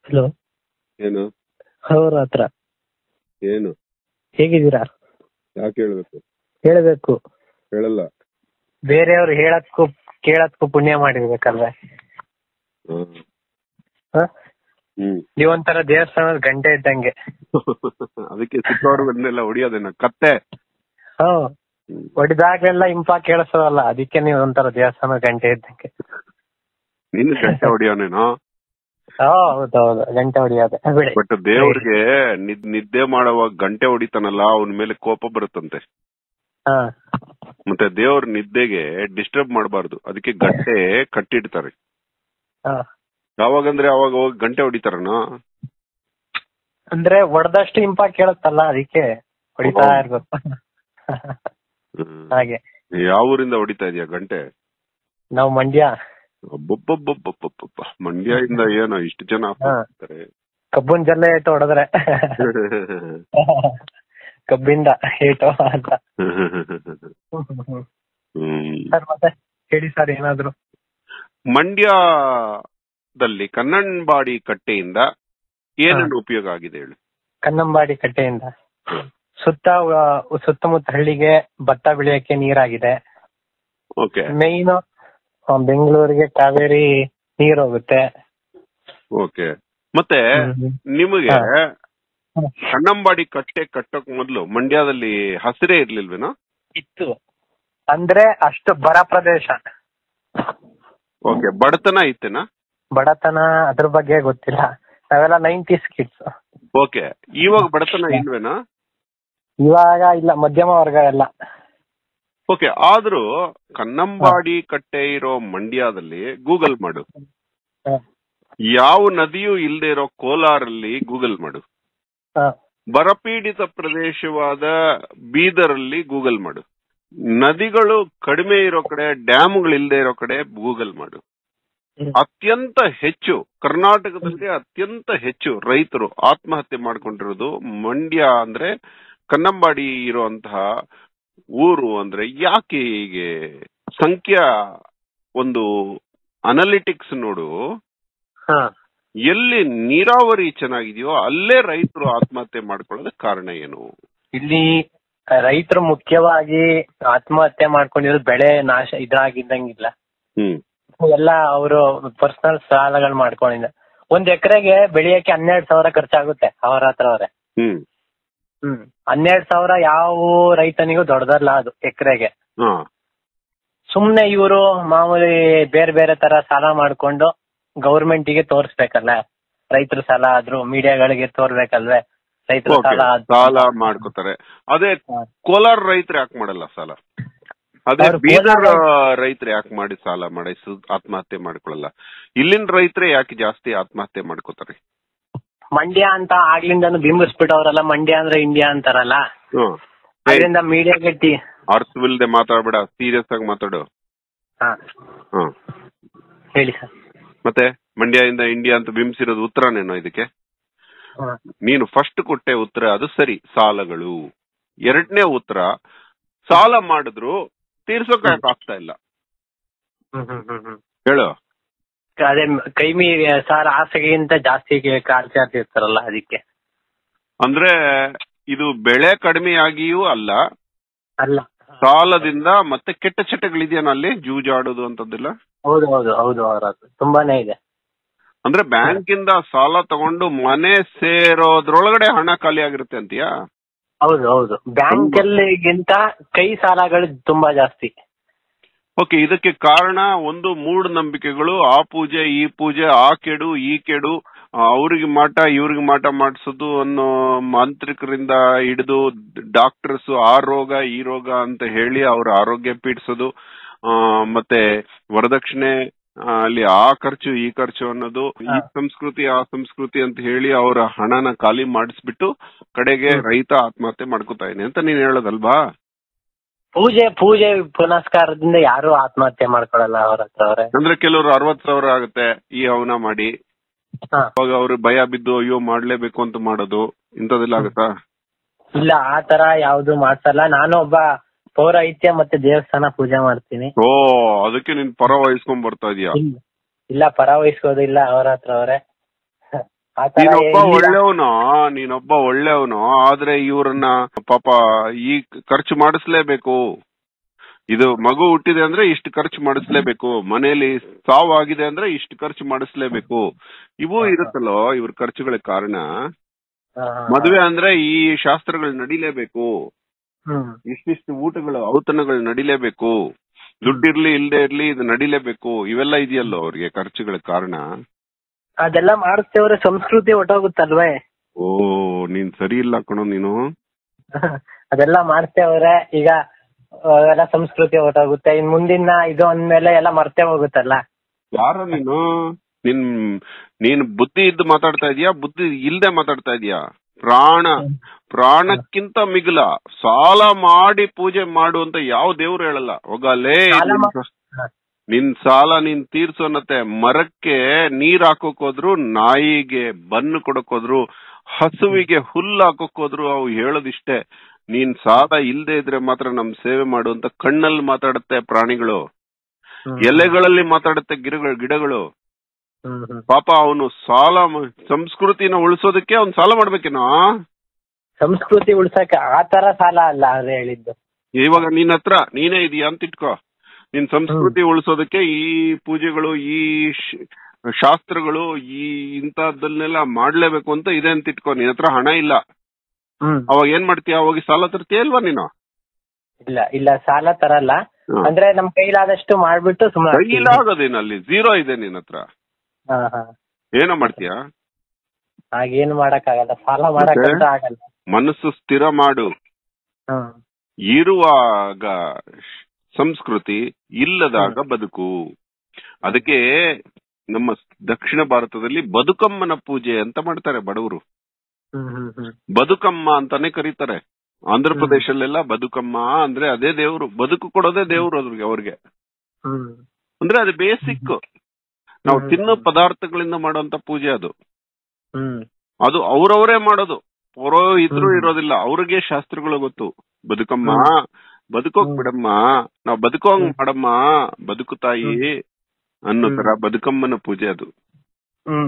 Hello ಏನು ಅವ್ರ ಹತ್ರ ಏನು ಹೇಗಿದ್ದೀರಾ ಯಾಕೆ ಹೇಳ್ಬೇಕು ಹೇಳ್ಬೇಕು ಹೇಳಲ್ಲ ಬೇರೆಯವ್ರು ಹೇಳಕ್ಕೂ ಕೇಳಕ್ಕೂ ಪುಣ್ಯ ಮಾಡಿರ್ಬೇಕಲ್ವೇ ಹಾ. ಹ? ಹ್ಮ್ ನೀವೊಂಥರ ದೇವಸ್ಥಾನದ ಗಂಟೆ ಇದ್ದಂಗೆ ಅದಕ್ಕೆ ಚಿಕ್ಕವ್ರನ್ನೆಲ್ಲ ಹೊಡಿಯೋದೇನ ಕತ್ತೆ ಹ್ಮ್ ಹ್ಮ್. ಹೊಡಿದಾಗ್ಲೆಲ್ಲ ಇಂಪ ಕೇಳಿಸೋದಲ್ಲ ಅದಕ್ಕೆ ನೀವು ಒಂಥರ ದೇವಸ್ಥಾನದ ಗಂಟೆ ಇದ್ದಂಗೆ ನೀನು ಗಂಟೆ ಹೊಡಿಯೋನೇನೋ ಹಾ ಹೌದೌದು ಗಂಟೆ ಹೊಡಿಯೋದೆ ಬಿಡಿ ಬಟ್ ದೇವ್ರಿಗೆ ನಿದ್ ನಿದ್ದೆ ಮಾಡುವಾಗ ಗಂಟೆ ಹೊಡಿತಾನಲ್ಲ ಅವನ ಮೇಲೆ ಕೋಪ ಬರುತ್ತಂತೆ ಹಾ ಮತ್ತೆ ದೇವ್ರ ನಿದ್ದೆಗೆ ಡಿಸ್ಟರ್ಬ್ ಮಾಡಬಾರ್ದು ಅದಕ್ಕೆ ಗಂಟೆ ಕಟ್ಟಿಡ್ತಾರೆ ಹಾ ಯಾವಾಗಂದ್ರೆ ಅವಾಗ ಹೋಗಿ ಗಂಟೆ ಹೊಡಿತಾರನೋ ಅಂದ್ರೆ ಹೊಡೆದಷ್ಟು ಇಂಪ ಕೇಳುತ್ತಲ್ಲ ಅದಕ್ಕೆ ಹೊಡಿತಾ ಓ. ಇರ್ಬೇಕು ಹ್ಮ್. ಹಾಗೆ ಯಾವ ಊರಿಂದ ಹೊಡಿತಾ ಇದೀಯ ಗಂಟೆ ನಾವು ಮಂಡ್ಯ ಅಬ್ಬಬ್ಬಬ್ಬಬ್ಬಬ್ಬಬ್ಬ. ಮಂಡ್ಯದಿಂದ ಏನೋ ಇಷ್ಟು ಜನ ಹಾ. ಹೋಗ್ತಾರೆ. ಕಬ್ಬನ್ ಜಲ್ಲೆ ಏಟು ಹೊಡೆದ್ರೆ ಕಬ್ಬಿಂದ ಏಟು ಅಂತ ಹ್ಮ್. ಸರ್ ಮತ್ತೆ ಹೇಳಿ ಸರ್ ಏನಾದ್ರು ಮಂಡ್ಯದಲ್ಲಿ ಕನ್ನಂಬಾಡಿ ಕಟ್ಟೆಯಿಂದ ಏನೇನು ಉಪಯೋಗ ಆಗಿದೆ ಹೇಳು ಕನ್ನಂಬಾಡಿ ಕಟ್ಟೆಯಿಂದ ಸುತ್ತ ಆ, ಸುತ್ತಮುತ್ತ ಹಳ್ಳಿಗೆ ಭತ್ತ ಬೆಳೆಯಕ್ಕೆ ನೀರಾಗಿದೆ ಓಕೆ ಮೇನ್ ಬೆಂಗಳೂರಿಗೆ ಕಾವೇರಿ ನೀರ್ ಹೋಗುತ್ತೆ ಓಕೆ ಮತ್ತೆ ಹ್ಮ್. ನಿಮಗೆ ಹಾ. ಹ್ಮ್. ಕನ್ನಂಬಾಡಿ ಕಟ್ಟೆ ಕಟ್ಟೋಕ್ ಮೊದ್ಲು ಮಂಡ್ಯದಲ್ಲಿ ಹಸಿರೇ ಇರ್ಲಿಲ್ವೇನೋ ಇತ್ತು ಅಂದ್ರೆ ಅಷ್ಟು ಬರ ಪ್ರದೇಶ ಓಕೆ ಬಡತನ ಇತ್ತೇನಾ ಬಡತನ ಅದ್ರ ಬಗ್ಗೆ ಗೊತ್ತಿಲ್ಲ ನಾವೆಲ್ಲ ನೈಂಟೀಸ್ ಕಿಡ್ಸ್ ಓಕೆ ಇವಾಗ ಬಡತನ ಇಲ್ವೇನಾ ಇವಾಗ ಇಲ್ಲ ಮಧ್ಯಮ ವರ್ಗ ಎಲ್ಲ ಓಕೆ ಆದ್ರೂ ಕನ್ನಂಬಾಡಿ ಕಟ್ಟೆ ಇರೋ ಮಂಡ್ಯದಲ್ಲಿ ಗೂಗಲ್ ಮಾಡು ಹ. ಯಾವ ನದಿಯೂ ಇಲ್ಲದೆ ಇರೋ ಕೋಲಾರಲ್ಲಿ ಗೂಗಲ್ ಮಾಡು ಹ. ಬರಪೀಡಿತ ಪ್ರದೇಶವಾದ ಬೀದರಲ್ಲಿ ಗೂಗಲ್ ಮಾಡು ನದಿಗಳು ಕಡಿಮೆ ಇರೋ ಕಡೆ ಡ್ಯಾಮ್ಗಳು ಇಲ್ಲದೆ ಇರೋ ಕಡೆ ಗೂಗಲ್ ಮಾಡು ಹ್ಮ್. ಅತ್ಯಂತ ಹೆಚ್ಚು ಕರ್ನಾಟಕದಲ್ಲಿ ಅತ್ಯಂತ ಹೆಚ್ಚು ರೈತರು ಆತ್ಮಹತ್ಯೆ ಮಾಡ್ಕೊಂಡಿರೋದು ಮಂಡ್ಯ ಅಂದ್ರೆ ಕನ್ನಂಬಾಡಿ ಇರುವಂತಹ ಊರು ಅಂದ್ರೆ ಯಾಕೆ ಹೀಗೆ ಸಂಖ್ಯಾ ಒಂದು ಅನಲಿಟಿಕ್ಸ್ ನೋಡು ಹ. ಎಲ್ಲಿ ನೀರಾವರಿ ಚೆನ್ನಾಗಿದೆಯೋ ಅಲ್ಲೇ ರೈತರು ಆತ್ಮಹತ್ಯೆ ಮಾಡ್ಕೊಳ್ಳೋದಕ್ಕೆ ಕಾರಣ ಏನು ಇಲ್ಲಿ ರೈತರು ಮುಖ್ಯವಾಗಿ ಆತ್ಮಹತ್ಯೆ ಮಾಡ್ಕೊಂಡಿರೋದು ಬೆಳೆ ನಾಶ ಇದಾಗಿದ್ದಂಗಿಲ್ಲ ಹ್ಮ್ ಎಲ್ಲ ಅವರು ಪರ್ಸನಲ್ ಸಾಲಗಳು ಮಾಡ್ಕೊಂಡಿದ್ದ ಒಂದ್ ಎಕರೆಗೆ ಬೆಳೆಯಕ್ಕೆ ಹನ್ನೆರಡು ಸಾವಿರ ಖರ್ಚಾಗುತ್ತೆ ಅವ್ರ ಹತ್ರ ಅವ್ರೆ ಹ್ಮ್ ಹ್ಮ್ ಹನ್ನೆರಡು ಸಾವಿರ ಯಾವ ರೈತನಿಗೂ ದೊಡ್ಡದಲ್ಲ ಅದು ಎಕರೆಗೆ ಹಾ ಸುಮ್ನೆ ಇವರು ಮಾಮೂಲಿ ಬೇರೆ ಬೇರೆ ತರ ಸಾಲ ಮಾಡ್ಕೊಂಡು ಗೌರ್ಮೆಂಟ್ ಗೆ ತೋರ್ಸ್ಬೇಕಲ್ಲ ರೈತರ ಸಾಲ ಆದ್ರೂ ಮೀಡಿಯಾಗಳಿಗೆ ತೋರ್ಬೇಕಲ್ವೇ ರೈತರ Okay. ಸಾಲ ಆದ್ರೂ ಸಾಲ ಮಾಡ್ಕೋತಾರೆ ಅದೇ ಹಾ. ಕೋಲಾರ ರೈತರು ಯಾಕೆ ಮಾಡಲ್ಲ ಸಾಲ ಅದೇ ಅವ್ರು ಬೀದರ್ ಕೋಲಾರ- ರೈತರು ಯಾಕೆ ಮಾಡಿ ಸಾಲ ಮಾಡಿ ಸು- ಆತ್ಮಹತ್ಯೆ ಮಾಡ್ಕೊಳ್ಳಲ್ಲ ಇಲ್ಲಿನ ರೈತರೇ ಯಾಕೆ ಜಾಸ್ತಿ ಆತ್ಮಹತ್ಯೆ ಮಾಡ್ಕೋತಾರೆ ಮಂಡ್ಯ ಅಂತ ಆಗ್ಲಿಂದಾನು ಬಿಂಬಿಸ್ಬಿಟ್ಟವ್ರಲ್ಲ ಮಂಡ್ಯ ಅಂದ್ರೆ ಇಂಡಿಯಾ ಅಂತಾರಲ್ಲ ಹ್ಮ್ ಅದರಿಂದ ಮೀಡಿಯಾಗೆ ಟಿ ಅರ್ಥವಿಲ್ದೆ ಮಾತಾಡ್ಬೇಡ ಸೀರಿಯಸ್ ಆಗಿ ಮಾತಾಡು ಹಾ ಹ್ಮ್ ಹೇಳಿ ಸರ್ ಮತ್ತೆ ಮಂಡ್ಯದಿಂದ ಇಂಡಿಯಾ ಅಂತ ಬಿಂಬಿಸಿರೋದು ಉತ್ತರನೇನೋ ಇದಕ್ಕೆ ಹಾ. ನೀನು ಫಸ್ಟ್ ಕೊಟ್ಟೆ ಉತ್ತರ ಅದು ಸರಿ ಸಾಲಗಳು ಎರಡನೇ ಉತ್ತರ ಸಾಲ ಮಾಡಿದ್ರು ತೀರ್ಸೋಕ್ ಯಾಕೆ ಆಗ್ತಾ ಇಲ್ಲ ಹ್ಮ್ ಹ್ಮ್ ಹ್ಮ್ ಹ್ಮ್ ಹೇಳು ಅದೇ ಕೈ ಮೀರಿ ಸಾಲ ಆಸೆಗಿಂತ ಜಾಸ್ತಿ ಕಾಲ್ ಚಾರ್ಜ್ ಇರ್ತಾರಲ್ಲ ಅದಕ್ಕೆ ಅಂದ್ರೆ ಇದು ಬೆಳೆ ಕಡಿಮೆಯಾಗಿಯೂ ಅಲ್ಲ ಅಲ್ಲ ಸಾಲದಿಂದ ಮತ್ತೆ ಕೆಟ್ಟ ಚಟಗಳಿದೆಯೇನೋ ಅಲ್ಲಿ ಜೂಜಾಡೋದು ಅಂತದ್ದೆಲ್ಲ ಹೌದು ಹೌದು ಹೌದು ಅವ್ರ ಹತ್ರ ತುಂಬಾನೇ ಇದೆ ಅಂದ್ರೆ ಬ್ಯಾಂಕ್ ಇಂದ ಸಾಲ ತಗೊಂಡು ಮನೆ ಸೇರೋದ್ರೊಳಗಡೆ ಹಣ ಖಾಲಿ ಆಗಿರುತ್ತೆ ಅಂತೀಯಾ ಹೌದು ಹೌದು ಬ್ಯಾಂಕ್ ಅಲ್ಲಿಗಿಂತ ಕೈ ಸಾಲಗಳು ತುಂಬಾ ಜಾಸ್ತಿ ಓಕೆ ಇದಕ್ಕೆ ಕಾರಣ ಒಂದು ಮೂಢನಂಬಿಕೆಗಳು ಆ ಪೂಜೆ ಈ ಪೂಜೆ ಆ ಕೆಡು ಈ ಕೆಡು ಆ, ಅವ್ರಿಗೆ ಮಾಟ ಇವ್ರಿಗೆ ಮಾಟ ಮಾಡಿಸೋದು ಅನ್ನೋ ಮಾಂತ್ರಿಕರಿಂದ ಹಿಡಿದು ಡಾಕ್ಟರ್ಸ್ ಆ ರೋಗ ಈ ರೋಗ ಅಂತ ಹೇಳಿ ಅವ್ರ ಆರೋಗ್ಯ ಪೀಡಿಸೋದು ಆ, ಮತ್ತೆ ವರದಕ್ಷಿಣೆ ಆ, ಅಲ್ಲಿ ಆ ಖರ್ಚು ಈ ಖರ್ಚು ಅನ್ನೋದು ಈ ಹಾ. ಸಂಸ್ಕೃತಿ ಆ ಸಂಸ್ಕೃತಿ ಅಂತ ಹೇಳಿ ಅವರ ಹಣನ ಖಾಲಿ ಮಾಡಿಸ್ಬಿಟ್ಟು ಕಡೆಗೆ ಹ್ಮ್. ರೈತ ಆತ್ಮಹತ್ಯೆ ಮಾಡ್ಕೋತಾ ಇದೀನಿ ಅಂತ ನೀನ್ ಹೇಳೋದಲ್ವಾ ಪೂಜೆ ಪೂಜೆ ಪುನಸ್ಕಾರದಿಂದ ಯಾರು ಆತ್ಮಹತ್ಯೆ ಮಾಡ್ಕೊಳಲ್ಲ ಅವ್ರ ಹತ್ರ ಅವ್ರೆ ಅಂದ್ರೆ ಕೆಲವರು ಅರವತ್ ಸಾವಿರ ಆಗುತ್ತೆ ಈ ಹವನ ಮಾಡಿ ಹಾ. ಅವಾಗ ಅವ್ರು ಭಯ ಬಿದ್ದು ಅಯ್ಯೋ ಮಾಡ್ಲೇಬೇಕು ಅಂತ ಮಾಡೋದು ಇಂಥದೆಲ್ಲ ಆಗುತ್ತಾ ಇಲ್ಲ ಆ ತರ ಯಾವ್ದು ಮಾಡ್ಸಲ್ಲ ನಾನು ಒಬ್ಬ ಪೌರಾಹಿತ್ಯ ಮತ್ತೆ ದೇವಸ್ಥಾನ ಪೂಜೆ ಮಾಡ್ತೀನಿ ಓ ಅದಕ್ಕೆ ನೀನ್ ಪರ ವಹಿಸ್ಕೊಂಡ್ ಬರ್ತಾ ಇದೀಯ ಇಲ್ಲ ಇಲ್ಲ ಪರ ವಹಿಸ್ಕೋದಿಲ್ಲ ಅವ್ರ ಹತ್ರ ಅವ್ರೆ ಆ ತರ ನೀನೊಬ್ಬ ಇಲ್ಲ. ಒಳ್ಳೆಯವನು ನೀನೊಬ್ಬ ಒಳ್ಳೆಯವನು ಆದ್ರೆ ಇವ್ರನ್ನ ಪಾಪ ಈ ಖರ್ಚು ಮಾಡಿಸ್ಲೇಬೇಕು ಇದು ಮಗು ಹುಟ್ಟಿದೆ ಅಂದ್ರೆ ಇಷ್ಟು ಖರ್ಚು ಮಾಡಿಸ್ಲೇಬೇಕು ಮನೆಯಲ್ಲಿ ಸಾವು ಆಗಿದೆ ಅಂದ್ರೆ ಇಷ್ಟು ಖರ್ಚು ಮಾಡಿಸ್ಲೇಬೇಕು ಇವು ಇರುತ್ತಲ್ಲೋ ಇವ್ರ ಖರ್ಚುಗಳ ಕಾರಣ ಹಾ, ಹಾ, ಹಾ. ಮದುವೆ ಅಂದ್ರೆ ಈ ಶಾಸ್ತ್ರಗಳು ನಡಿಲೇಬೇಕು ಹ್ಮ್ ಇಷ್ಟಿಷ್ಟು ಊಟಗಳು ಔತಣಗಳು ನಡಿಲೇಬೇಕು ದುಡ್ಡಿರ್ಲಿ ಇಲ್ದೇ ಇರ್ಲಿ ಇದು ನಡಿಲೇಬೇಕು ಇವೆಲ್ಲ ಇದೆಯಲ್ಲೋ ಅವ್ರಿಗೆ ಖರ್ಚುಗಳ ಕಾರಣ ಅದೆಲ್ಲ ಮಾಡಿಸ್ತೇವ್ರೆ ಸಂಸ್ಕೃತಿ ಹೊಟ್ಟೋಗುತ್ತಲ್ವೇ ಓ ನೀನ್ ಸರಿ ಇಲ್ಲ ಕಣೋ ನೀನು ಅದೆಲ್ಲ ಮಾಡ್ತೇವ್ರೆ ಈಗ ಆ, ಎಲ್ಲ ಸಂಸ್ಕೃತಿ ಹೊಟ್ಟೋಗುತ್ತೆ ಇನ್ ಮುಂದಿನ ಇದು ಅಂದ್ಮೇಲೆ ಎಲ್ಲ ಮರ್ತೇ ಹೋಗುತ್ತಲ್ಲ ಯಾರ ನೀನು ನಿನ್ ನೀನ್ ಬುದ್ಧಿ ಇದ್ದು ಮಾತಾಡ್ತಾ ಇದೀಯಾ ಬುದ್ಧಿ ಇಲ್ದೆ ಮಾತಾಡ್ತಾ ಇದೀಯಾ ಪ್ರಾಣ ಪ್ರಾಣಕ್ಕಿಂತ ಮಿಗಿಲ ಸಾಲ ಮಾಡಿ ಪೂಜೆ ಮಾಡು ಅಂತ ಯಾವ ದೇವ್ರು ಹೇಳಲ್ಲ ಹೋಗಲೇ ಸಾಲ ಮಾ- ಹ. ನಿನ್ ಸಾಲ ನೀನ್ ತೀರ್ಸೋನತ್ತೆ ಮರಕ್ಕೆ ನೀರ್ ಹಾಕೋಕ್ ಹೋದ್ರು ನಾಯಿಗೆ ಬನ್ನು ಕೊಡಕ್ ಹೋದ್ರು ಹಸುವಿಗೆ ಹುಲ್ಲು ಹಾಕೋಕ್ ಹೋದ್ರು ಅವು ಹೇಳೋದಿಷ್ಟೇ ನೀನ್ ಸಾಲ ಇಲ್ದೇ ಇದ್ರೆ ಮಾತ್ರ ನಮ್ ಸೇವೆ ಮಾಡು ಅಂತ ಕಣ್ಣಲ್ಲಿ ಮಾತಾಡುತ್ತೆ ಪ್ರಾಣಿಗಳು ಹ್ಮ್. ಎಲೆಗಳಲ್ಲಿ ಮಾತಾಡುತ್ತೆ ಗಿಡಗಳು ಗಿಡಗಳು ಹ್ಮ್, ಹ್ಮ್. ಪಾಪ ಅವನು ಸಾಲ ಮ- ಸಂಸ್ಕೃತಿನ ಉಳಿಸೋದಕ್ಕೆ ಅವ್ನು ಸಾಲ ಮಾಡ್ಬೇಕೇನೋ ಸಂಸ್ಕೃತಿ ಉಳ್ಸಕ್ಕೆ ಆ ತರ ಸಾಲ ಅಲ್ಲ ಅವ್ರು ಹೇಳಿದ್ದು ಇವಾಗ ನಿನ್ ಹತ್ರ ನೀನೇ ಇದೀಯಾ ಅಂತ ಇಟ್ಕೋ ನಿನ್ ಸಂಸ್ಕೃತಿ ಉಳಿಸೋದಕ್ಕೆ ಈ ಪೂಜೆಗಳು ಈ ಶ- ಶಾಸ್ತ್ರಗಳು ಈ ಇಂತಹದ್ದನ್ನೆಲ್ಲ ಮಾಡ್ಲೇಬೇಕು ಅಂತ ಇದೆ ಅಂತ ಇಟ್ಕೋ ನಿನ್ ಹತ್ರ ಹಣ ಇಲ್ಲ ಹ್ಮ್ ಅವಾಗ ಏನ್ ಮಾಡ್ತೀಯ ಹೋಗಿ ಸಾಲ ತರ್ತೀಯ ಇಲ್ವಾ ನೀನು ಇಲ್ಲ ಇಲ್ಲ ಸಾಲ ತರಲ್ಲ ಹ್ಮ್. ಅಂದ್ರೆ ನಮ್ ಕೈಲಾದಷ್ಟು ಮಾಡ್ಬಿಟ್ಟು ಸುಮ್ಮನೆ ಕೈಲಾಗೋದೇನಲ್ಲಿ ಝೀರೋ ಇದೆ ನಿನ್ ಹತ್ರ ಹಾ ಹಾ ಏನೋ ಮಾಡ್ತೀಯ ಹಾಗೇನು ಮಾಡಕ್ ಆಗಲ್ಲ ಸಾಲ ಮಾಡಕ್ಕಂತ ಆಗಲ್ಲ ಮನಸ್ಸು ಸ್ಥಿರ ಮಾಡು ಹ್ಮ್ ಇರುವಾಗ ಸಂಸ್ಕೃತಿ ಇಲ್ಲದಾಗ ಬದುಕು ಅದಕ್ಕೆ ನಮ್ಮ ದಕ್ಷಿಣ ಭಾರತದಲ್ಲಿ ಬದುಕಮ್ಮನ ಪೂಜೆ ಅಂತ ಮಾಡ್ತಾರೆ ಬಡವರು ಹ್ಮ್ ಹ್ಮ್ ಹ್ಮ್ ಬದುಕಮ್ಮ ಅಂತಾನೆ ಕರೀತಾರೆ ಆಂಧ್ರ ಪ್ರದೇಶಲ್ಲೆಲ್ಲ ಬದುಕಮ್ಮ ಅಂದ್ರೆ ಅದೇ ದೇವ್ರು ಬದುಕು ಕೊಡೋದೇ ದೇವ್ರು ಅದ್ರಿಗೆ ಅವ್ರಿಗೆ ಹ್ಮ್ ಅಂದ್ರೆ ಅದು ಬೇಸಿಕ್ ನಾವು ಹ್ಮ್. ತಿನ್ನೋ ಪದಾರ್ಥಗಳಿಂದ ಮಾಡುವಂತ ಪೂಜೆ ಅದು ಹ್ಮ್ ಅದು ಅವ್ರವರೇ ಮಾಡೋದು ಪುರೋಹಿತರು ಹ್ಮ್. ಇರೋದಿಲ್ಲ ಅವ್ರಿಗೆ ಶಾಸ್ತ್ರಗಳು ಗೊತ್ತು ಬದುಕಮ್ಮ ಹ್ಮ್. ಬದುಕೋಕ್ ಹ್ಮ್. ಬಿಡಮ್ಮ ನಾವ್ ಬದುಕೋಂಗ್ ಹ್ಮ್. ಮಾಡಮ್ಮ ಬದುಕು ತಾಯಿ ಅನ್ನೋ ತರ ಬದುಕಮ್ಮನ ಪೂಜೆ ಅದು ಹ್ಮ್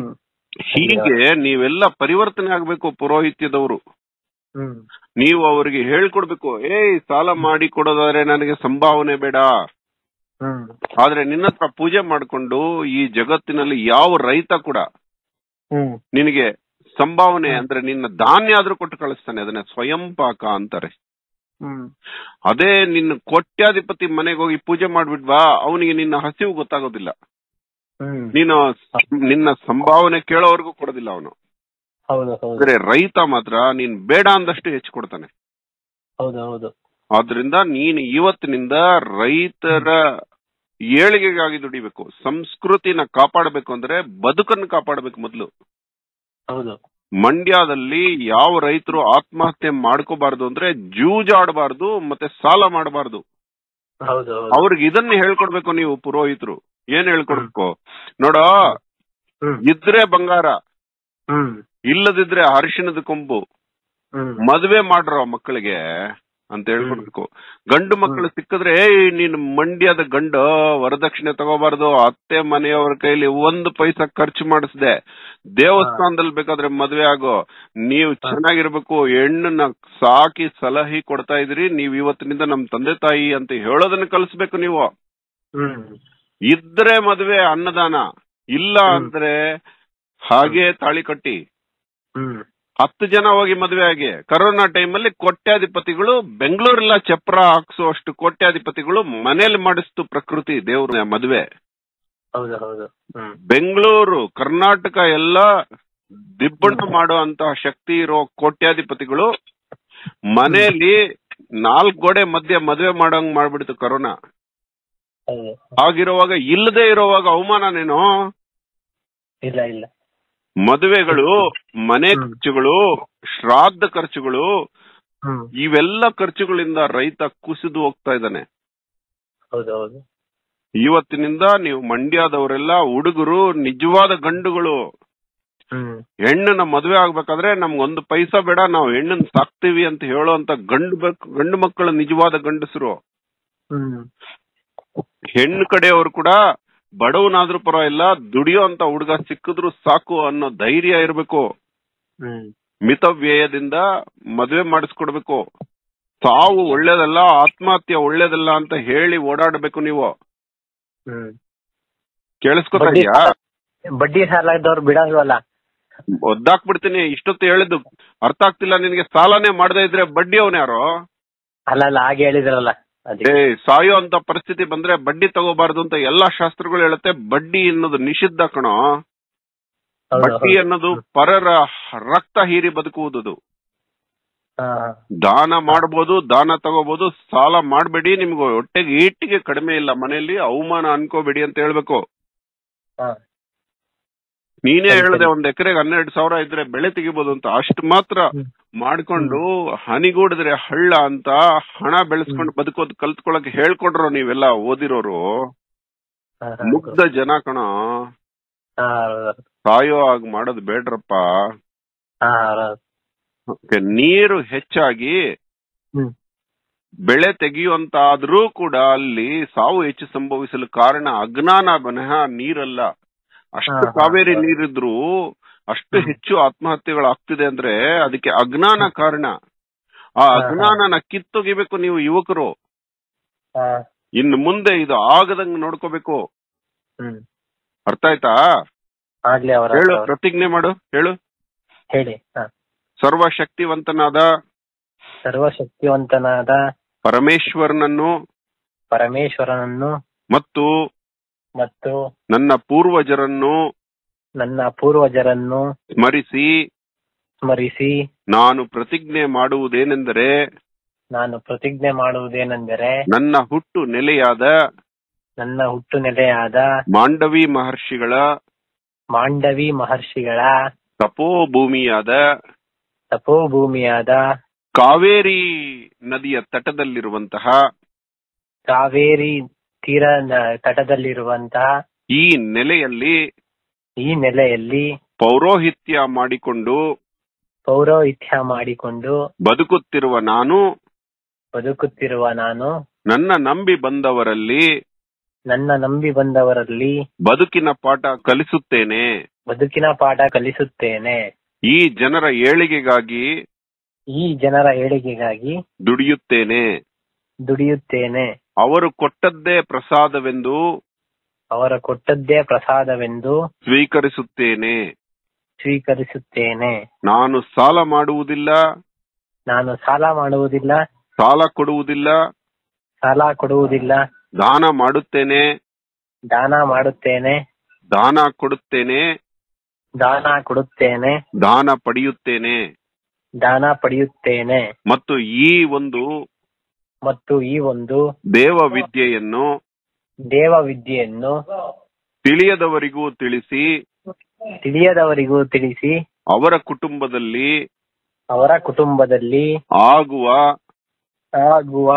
ಹೀಗೆ ನೀವೆಲ್ಲ ಪರಿವರ್ತನೆ ಆಗ್ಬೇಕು ಪುರೋಹಿತ್ಯದವರು ಹ್ಮ್ ನೀವು ಅವರಿಗೆ ಹೇಳ್ಕೊಡ್ಬೇಕು ಏಯ್ ಸಾಲ ಮಾಡಿ ಕೊಡೋದಾದ್ರೆ ನನಗೆ ಸಂಭಾವನೆ ಬೇಡ ಹ್ಮ್ ಆದ್ರೆ ನಿನ್ನ ಹತ್ರ ಪೂಜೆ ಮಾಡ್ಕೊಂಡು ಈ ಜಗತ್ತಿನಲ್ಲಿ ಯಾವ ರೈತ ಕೂಡ ಹ್ಮ್ ನಿನಗೆ ಸಂಭಾವನೆ ಹ್ಮ್. ಅಂದ್ರೆ ನಿನ್ನ ಧಾನ್ಯ ಆದ್ರೂ ಕೊಟ್ಟು ಕಳಿಸ್ತಾನೆ ಅದನ್ನ ಸ್ವಯಂ ಪಾಕ ಅಂತಾರೆ ಹ್ಮ್ ಅದೇ ನಿನ್ನ ಕೋಟ್ಯಾಧಿಪತಿ ಮನೆಗೆ ಹೋಗಿ ಪೂಜೆ ಮಾಡ್ಬಿಡ್ವಾ ಅವನಿಗೆ ನಿನ್ನ ಹಸಿವು ಗೊತ್ತಾಗೋದಿಲ್ಲ ಹ್ಮ್ ನೀನು ನಿನ್ನ ಸಂಭಾವನೆ ಕೇಳೋವರೆಗೂ ಕೊಡೋದಿಲ್ಲ ಅವನು ಹೌದು ಹೌದು ಅಂದ್ರೆ ರೈತ ಮಾತ್ರ ನೀನ್ ಬೇಡ ಅಂದಷ್ಟು ಹೆಚ್ಚು ಕೊಡ್ತಾನೆ ಹೌದು ಹೌದು ಆದ್ರಿಂದ ನೀನು ಇವತ್ತಿನಿಂದ ರೈತರ ಏಳಿಗೆಗಾಗಿ ದುಡಿಬೇಕು ಸಂಸ್ಕೃತಿನ ಕಾಪಾಡಬೇಕು ಅಂದ್ರೆ ಬದುಕನ್ನು ಕಾಪಾಡಬೇಕು ಮೊದಲು ಹೌದು ಮಂಡ್ಯದಲ್ಲಿ ಯಾವ ರೈತರು ಆತ್ಮಹತ್ಯೆ ಮಾಡ್ಕೋಬಾರ್ದು ಅಂದ್ರೆ ಜೂಜಾಡಬಾರ್ದು ಮತ್ತೆ ಸಾಲ ಮಾಡಬಾರ್ದು ಹೌದು ಹೌದು ಅವ್ರಿಗೆ ಇದನ್ನ ಹೇಳ್ಕೊಡ್ಬೇಕು ನೀವು ಪುರೋಹಿತರು ಏನ್ ಹೇಳ್ಕೊಡ್ಬೇಕು ನೋಡ ಹ್ಮ್ ಇದ್ರೆ ಬಂಗಾರ ಹ್ಮ್ ಇಲ್ಲದಿದ್ರೆ ಅರಿಶಿಣದ ಕೊಂಬು ಹ್ಮ್ ಮದ್ವೆ ಮಾಡ್ರೋ ಮಕ್ಕಳಿಗೆ ಅಂತ ಹೇಳ್ಕೊಡ್ಬೇಕು ಗಂಡು ಮಕ್ಕಳು ಸಿಕ್ಕಿದ್ರೆ ಏಯ್ ನೀನ್ ಮಂಡ್ಯದ ಗಂಡು ವರದಕ್ಷಿಣೆ ತಗೋಬಾರ್ದು ಅತ್ತೆ ಮನೆಯವರ ಕೈಲಿ ಒಂದು ಪೈಸಾ ಖರ್ಚು ಮಾಡಿಸ್ದೆ ದೇವಸ್ಥಾನದಲ್ಲಿ ಬೇಕಾದ್ರೆ ಮದ್ವೆ ಆಗೋ ನೀವು ಚೆನ್ನಾಗಿರ್ಬೇಕು ಹೆಣ್ಣನ್ನ ಸಾಕಿ ಸಲಹೆ ಕೊಡ್ತಾ ಇದ್ರಿ ನೀವ್ ಇವತ್ತಿನಿಂದ ನಮ್ ತಂದೆ ತಾಯಿ ಅಂತ ಹೇಳೋದನ್ನ ಕಲಿಸ್ಬೇಕು ನೀವು ಹ್ಮ್ ಇದ್ರೆ ಮದ್ವೆ ಅನ್ನದಾನ ಇಲ್ಲ ಅಂದ್ರೆ ಹಾಗೆ ತಾಳಿ ಕಟ್ಟಿ ಹ್ಮ್ ಹತ್ತು ಜನ ಹೋಗಿ ಮದುವೆ ಆಗಿ ಕರೋನಾ ಟೈಮಲ್ಲಿ ಕೋಟ್ಯಾಧಿಪತಿಗಳು ಬೆಂಗಳೂರೆಲ್ಲ ಚಪ್ರ ಹಾಕ್ಸುವಷ್ಟು ಕೋಟ್ಯಾಧಿಪತಿಗಳು ಮನೇಲಿ ಮಾಡಿಸ್ತು ಪ್ರಕೃತಿ ದೇವ್ರ ಮದುವೆ ಹೌದು ಹೌದು ಹ್ಮ್ ಬೆಂಗಳೂರು ಕರ್ನಾಟಕ ಎಲ್ಲ ದಿಬ್ಬಣ ಮಾಡುವಂತಹ ಶಕ್ತಿ ಇರೋ ಕೋಟ್ಯಾಧಿಪತಿಗಳು ಮನೆಯಲ್ಲಿ ನಾಲ್ಕು ಗೋಡೆ ಮಧ್ಯೆ ಮದುವೆ ಮಾಡಂಗ್ ಮಾಡ್ಬಿಡ್ತು ಕರೋನಾ ಹೌದು ಆಗಿರುವಾಗ ಇಲ್ಲದೆ ಇರುವಾಗ ಅವಮಾನನೇನೋ ಇಲ್ಲ ಇಲ್ಲ ಮದುವೆಗಳು ಮನೆ ಹ್ಮ್. ಖರ್ಚುಗಳು ಶ್ರಾದ್ದ ಖರ್ಚುಗಳು ಹ್ಮ್ ಇವೆಲ್ಲ ಖರ್ಚುಗಳಿಂದ ರೈತ ಕುಸಿದು ಹೋಗ್ತಾ ಇದ್ದಾನೆ ಹೌದು ಹೌದು ಇವತ್ತಿನಿಂದ ನೀವು ಮಂಡ್ಯದವರೆಲ್ಲ ಹುಡುಗರು ನಿಜವಾದ ಗಂಡುಗಳು ಹ್ಮ್ ಹೆಣ್ಣನ್ನ ಮದುವೆ ಆಗ್ಬೇಕಾದ್ರೆ ನಮ್ಗೊಂದು ಪೈಸಾ ಬೇಡ ನಾವು ಹೆಣ್ಣನ್ ಸಾಕ್ತಿವಿ ಅಂತ ಹೇಳುವಂತ ಗಂಡು ಬೇಕು ಗಂಡು ಮಕ್ಕಳ ನಿಜವಾದ ಗಂಡಸರು ಹ್ಮ್ ಹೆಣ್ಣು ಕಡೆಯವರು ಕೂಡ ಬಡವನಾದ್ರೂ ಪರವಾಗಿಲ್ಲ ದುಡಿಯೋ ಅಂತ ಹುಡುಗ ಸಿಕ್ಕಿದ್ರು ಸಾಕು ಅನ್ನೋ ಧೈರ್ಯ ಇರಬೇಕು ಹ್ಮ್ ಮಿತವ್ಯಯದಿಂದ ಮದುವೆ ಮಾಡಿಸ್ಕೊಡ್ಬೇಕು ಸಾವು ಒಳ್ಳೇದಲ್ಲ ಆತ್ಮಹತ್ಯೆ ಒಳ್ಳೇದಲ್ಲ ಅಂತ ಹೇಳಿ ಓಡಾಡಬೇಕು ನೀವು ಹ್ಮ್ ಕೇಳಿಸ್ಕೊತಾ ಬಡ್ಡಿ ಇದೆಯಾ ಬಡ್ಡಿ ಸಾಲದವ್ರು ಬಿಡಲ್ವಲ್ಲ ಒದ್ದಾಕ್ಬಿಡ್ತೀನಿ ಇಷ್ಟೊತ್ತು ಹೇಳಿದ್ದು ಅರ್ಥ ಆಗ್ತಿಲ್ಲ ನಿನಗೆ ಸಾಲನೇ ಮಾಡದೇ ಇದ್ರೆ ಬಡ್ಡಿ ಅವನ್ ಯಾರೋ ಅಲ್ಲ ಅಲ್ಲ ಹಾಗೆ ಹೇಳಿದ್ರಲ್ಲ ಏ ಅದಕ್ಕೆ ಸಾಯೋ ಅಂತ ಪರಿಸ್ಥಿತಿ ಬಂದ್ರೆ ಬಡ್ಡಿ ತಗೋಬಾರ್ದು ಅಂತ ಎಲ್ಲಾ ಶಾಸ್ತ್ರಗಳು ಹೇಳುತ್ತೆ ಬಡ್ಡಿ ಅನ್ನೋದು ನಿಷಿದ್ಧ ಕಣೋ ಹೌದು, ಬಡ್ಡಿ ಹೌದು. ಅನ್ನೋದು ಪರರ ರಕ್ತ ಹೀರಿ ಬದುಕುವುದು ಹಾ, ಹಾ. ದಾನ ಮಾಡ್ಬೋದು ದಾನ ತಗೋಬಹುದು ಸಾಲ ಮಾಡ್ಬೇಡಿ ನಿಮ್ಗೆ ಹೊಟ್ಟೆಗೆ ಈಟಿಗೆ ಕಡಿಮೆ ಇಲ್ಲ ಮನೆಯಲ್ಲಿ ಅವಮಾನ ಅನ್ಕೋಬೇಡಿ ಅಂತ ಹೇಳ್ಬೇಕು ಹಾ. ನೀನೇ ಸರಿ, ಹೇಳ್ದೆ ಸರಿ. ಒಂದ್ ಎಕರೆಗೆ ಹನ್ನೆರಡು ಸಾವಿರ ಇದ್ರೆ ಬೆಳೆ ತೆಗಿಬಹುದು ಅಂತ ಅಷ್ಟು ಮಾತ್ರ ಹ್ಮ್. ಮಾಡ್ಕೊಂಡು ಹನಿಗೂಡಿದ್ರೆ ಹಳ್ಳ ಅಂತ ಹಣ ಬೆಳೆಸ್ಕೊಂಡು ಬದುಕೋದ್ ಕಲ್ತ್ಕೊಳಕ್ ಹೇಳ್ಕೊಡ್ರೋ ನೀವೆಲ್ಲ ಓದಿರೋರು ಹಾ, ಹಾ. ಮುಗ್ಧ ಜನ ಕಣ ಹಾ, ಹೌದು. ಸಾಯೋ ಹಾಗ್ ಮಾಡೋದ್ ಬೇಡ್ರಪ್ಪ ಹಾ, ಹೌದು. Okay, ನೀರು ಹೆಚ್ಚಾಗಿ ಹ್ಮ್. ಬೆಳೆ ತೆಗೆಯುವಂತಾದ್ರೂ ಕೂಡ ಅಲ್ಲಿ ಸಾವು ಹೆಚ್ಚು ಸಂಭವಿಸಲು ಕಾರಣ ಅಜ್ಞಾನ ಬನಹ ನೀರಲ್ಲ ಅಷ್ಟು ಹಾ, ಹಾ, ಕಾವೇರಿ ಹಾ. ನೀರಿದ್ರು ಅಷ್ಟು ಹ್ಮ್. ಹೆಚ್ಚು ಆತ್ಮಹತ್ಯೆಗಳು ಆಗ್ತಿದೆ ಅಂದ್ರೆ ಅದಕ್ಕೆ ಅಜ್ಞಾನ ಕಾರಣ ಆ ಹಾ, ಹಾ. ಅಜ್ಞಾನನ ಕಿತ್ತೊಗಿಬೇಕು ನೀವು ಯುವಕರು ಹಾ, ಇನ್ನು ಮುಂದೆ ಇದು ಆಗದಂಗ್ ನೋಡ್ಕೋಬೇಕು ಹ್ಮ್. ಅರ್ಥ ಆಯ್ತಾ ಆಗ್ಲಿ ಅವರ ಹೇಳು ಪ್ರತಿಜ್ಞೆ ಮಾಡು ಹೇಳು ಹೇಳಿ ಹಾ. ಸರ್ವಶಕ್ತಿವಂತನಾದ ಸರ್ವಶಕ್ತಿವಂತನಾದ ಪರಮೇಶ್ವರನನ್ನು ಪರಮೇಶ್ವರನನ್ನು ಮತ್ತು ಮತ್ತು ನನ್ನ ಪೂರ್ವಜರನ್ನು ನನ್ನ ಪೂರ್ವಜರನ್ನು ಸ್ಮರಿಸಿ ಸ್ಮರಿಸಿ ನಾನು ಪ್ರತಿಜ್ಞೆ ಮಾಡುವುದೇನೆಂದರೆ ನಾನು ಪ್ರತಿಜ್ಞೆ ಮಾಡುವುದೇನೆಂದರೆ ನನ್ನ ಹುಟ್ಟು ನೆಲೆಯಾದ ನನ್ನ ಹುಟ್ಟು ನೆಲೆಯಾದ ಮಾಂಡವಿ ಮಹರ್ಷಿಗಳ ಮಾಂಡವಿ ಮಹರ್ಷಿಗಳ ತಪೋಭೂಮಿಯಾದ ತಪೋಭೂಮಿಯಾದ ಕಾವೇರಿ ನದಿಯ ತಟದಲ್ಲಿರುವಂತಹ ಕಾವೇರಿ ತೀರ ನ- ತಟದಲ್ಲಿರುವಂತಹ ಈ ನೆಲೆಯಲ್ಲಿ ಈ ನೆಲೆಯಲ್ಲಿ ಪೌರೋಹಿತ್ಯ ಮಾಡಿಕೊಂಡು ಪೌರೋಹಿತ್ಯ ಮಾಡಿಕೊಂಡು ಬದುಕುತ್ತಿರುವ ನಾನು ಬದುಕುತ್ತಿರುವ ನಾನು ನನ್ನ ನಂಬಿ ಬಂದವರಲ್ಲಿ ನನ್ನ ನಂಬಿ ಬಂದವರಲ್ಲಿ ಬದುಕಿನ ಪಾಠ ಕಲಿಸುತ್ತೇನೆ ಬದುಕಿನ ಪಾಠ ಕಲಿಸುತ್ತೇನೆ ಈ ಜನರ ಏಳಿಗೆಗಾಗಿ ಈ ಜನರ ಏಳಿಗೆಗಾಗಿ ದುಡಿಯುತ್ತೇನೆ ದುಡಿಯುತ್ತೇನೆ ಅವರು ಕೊಟ್ಟದ್ದೇ ಪ್ರಸಾದವೆಂದು ಅವರ ಕೊಟ್ಟದ್ದೇ ಪ್ರಸಾದವೆಂದು ಸ್ವೀಕರಿಸುತ್ತೇನೆ ಸ್ವೀಕರಿಸುತ್ತೇನೆ ನಾನು ಸಾಲ ಮಾಡುವುದಿಲ್ಲ ನಾನು ಸಾಲ ಮಾಡುವುದಿಲ್ಲ ಸಾಲ ಕೊಡುವುದಿಲ್ಲ ಸಾಲ ಕೊಡುವುದಿಲ್ಲ ದಾನ ಮಾಡುತ್ತೇನೆ ದಾನ ಮಾಡುತ್ತೇನೆ ದಾನ ಕೊಡುತ್ತೇನೆ ದಾನ ಕೊಡುತ್ತೇನೆ ದಾನ ಪಡೆಯುತ್ತೇನೆ ದಾನ ಪಡೆಯುತ್ತೇನೆ ಮತ್ತು ಈ ಒಂದು ಮತ್ತು ಈ ಒಂದು ದೇವ ವಿದ್ಯೆಯನ್ನು ದೇವ ವಿದ್ಯೆಯನ್ನು ತಿಳಿಯದವರಿಗೂ ತಿಳಿಸಿ ತಿಳಿಯದವರಿಗೂ ತಿಳಿಸಿ ಅವರ ಕುಟುಂಬದಲ್ಲಿ ಅವರ ಕುಟುಂಬದಲ್ಲಿ ಆಗುವ ಆಗುವ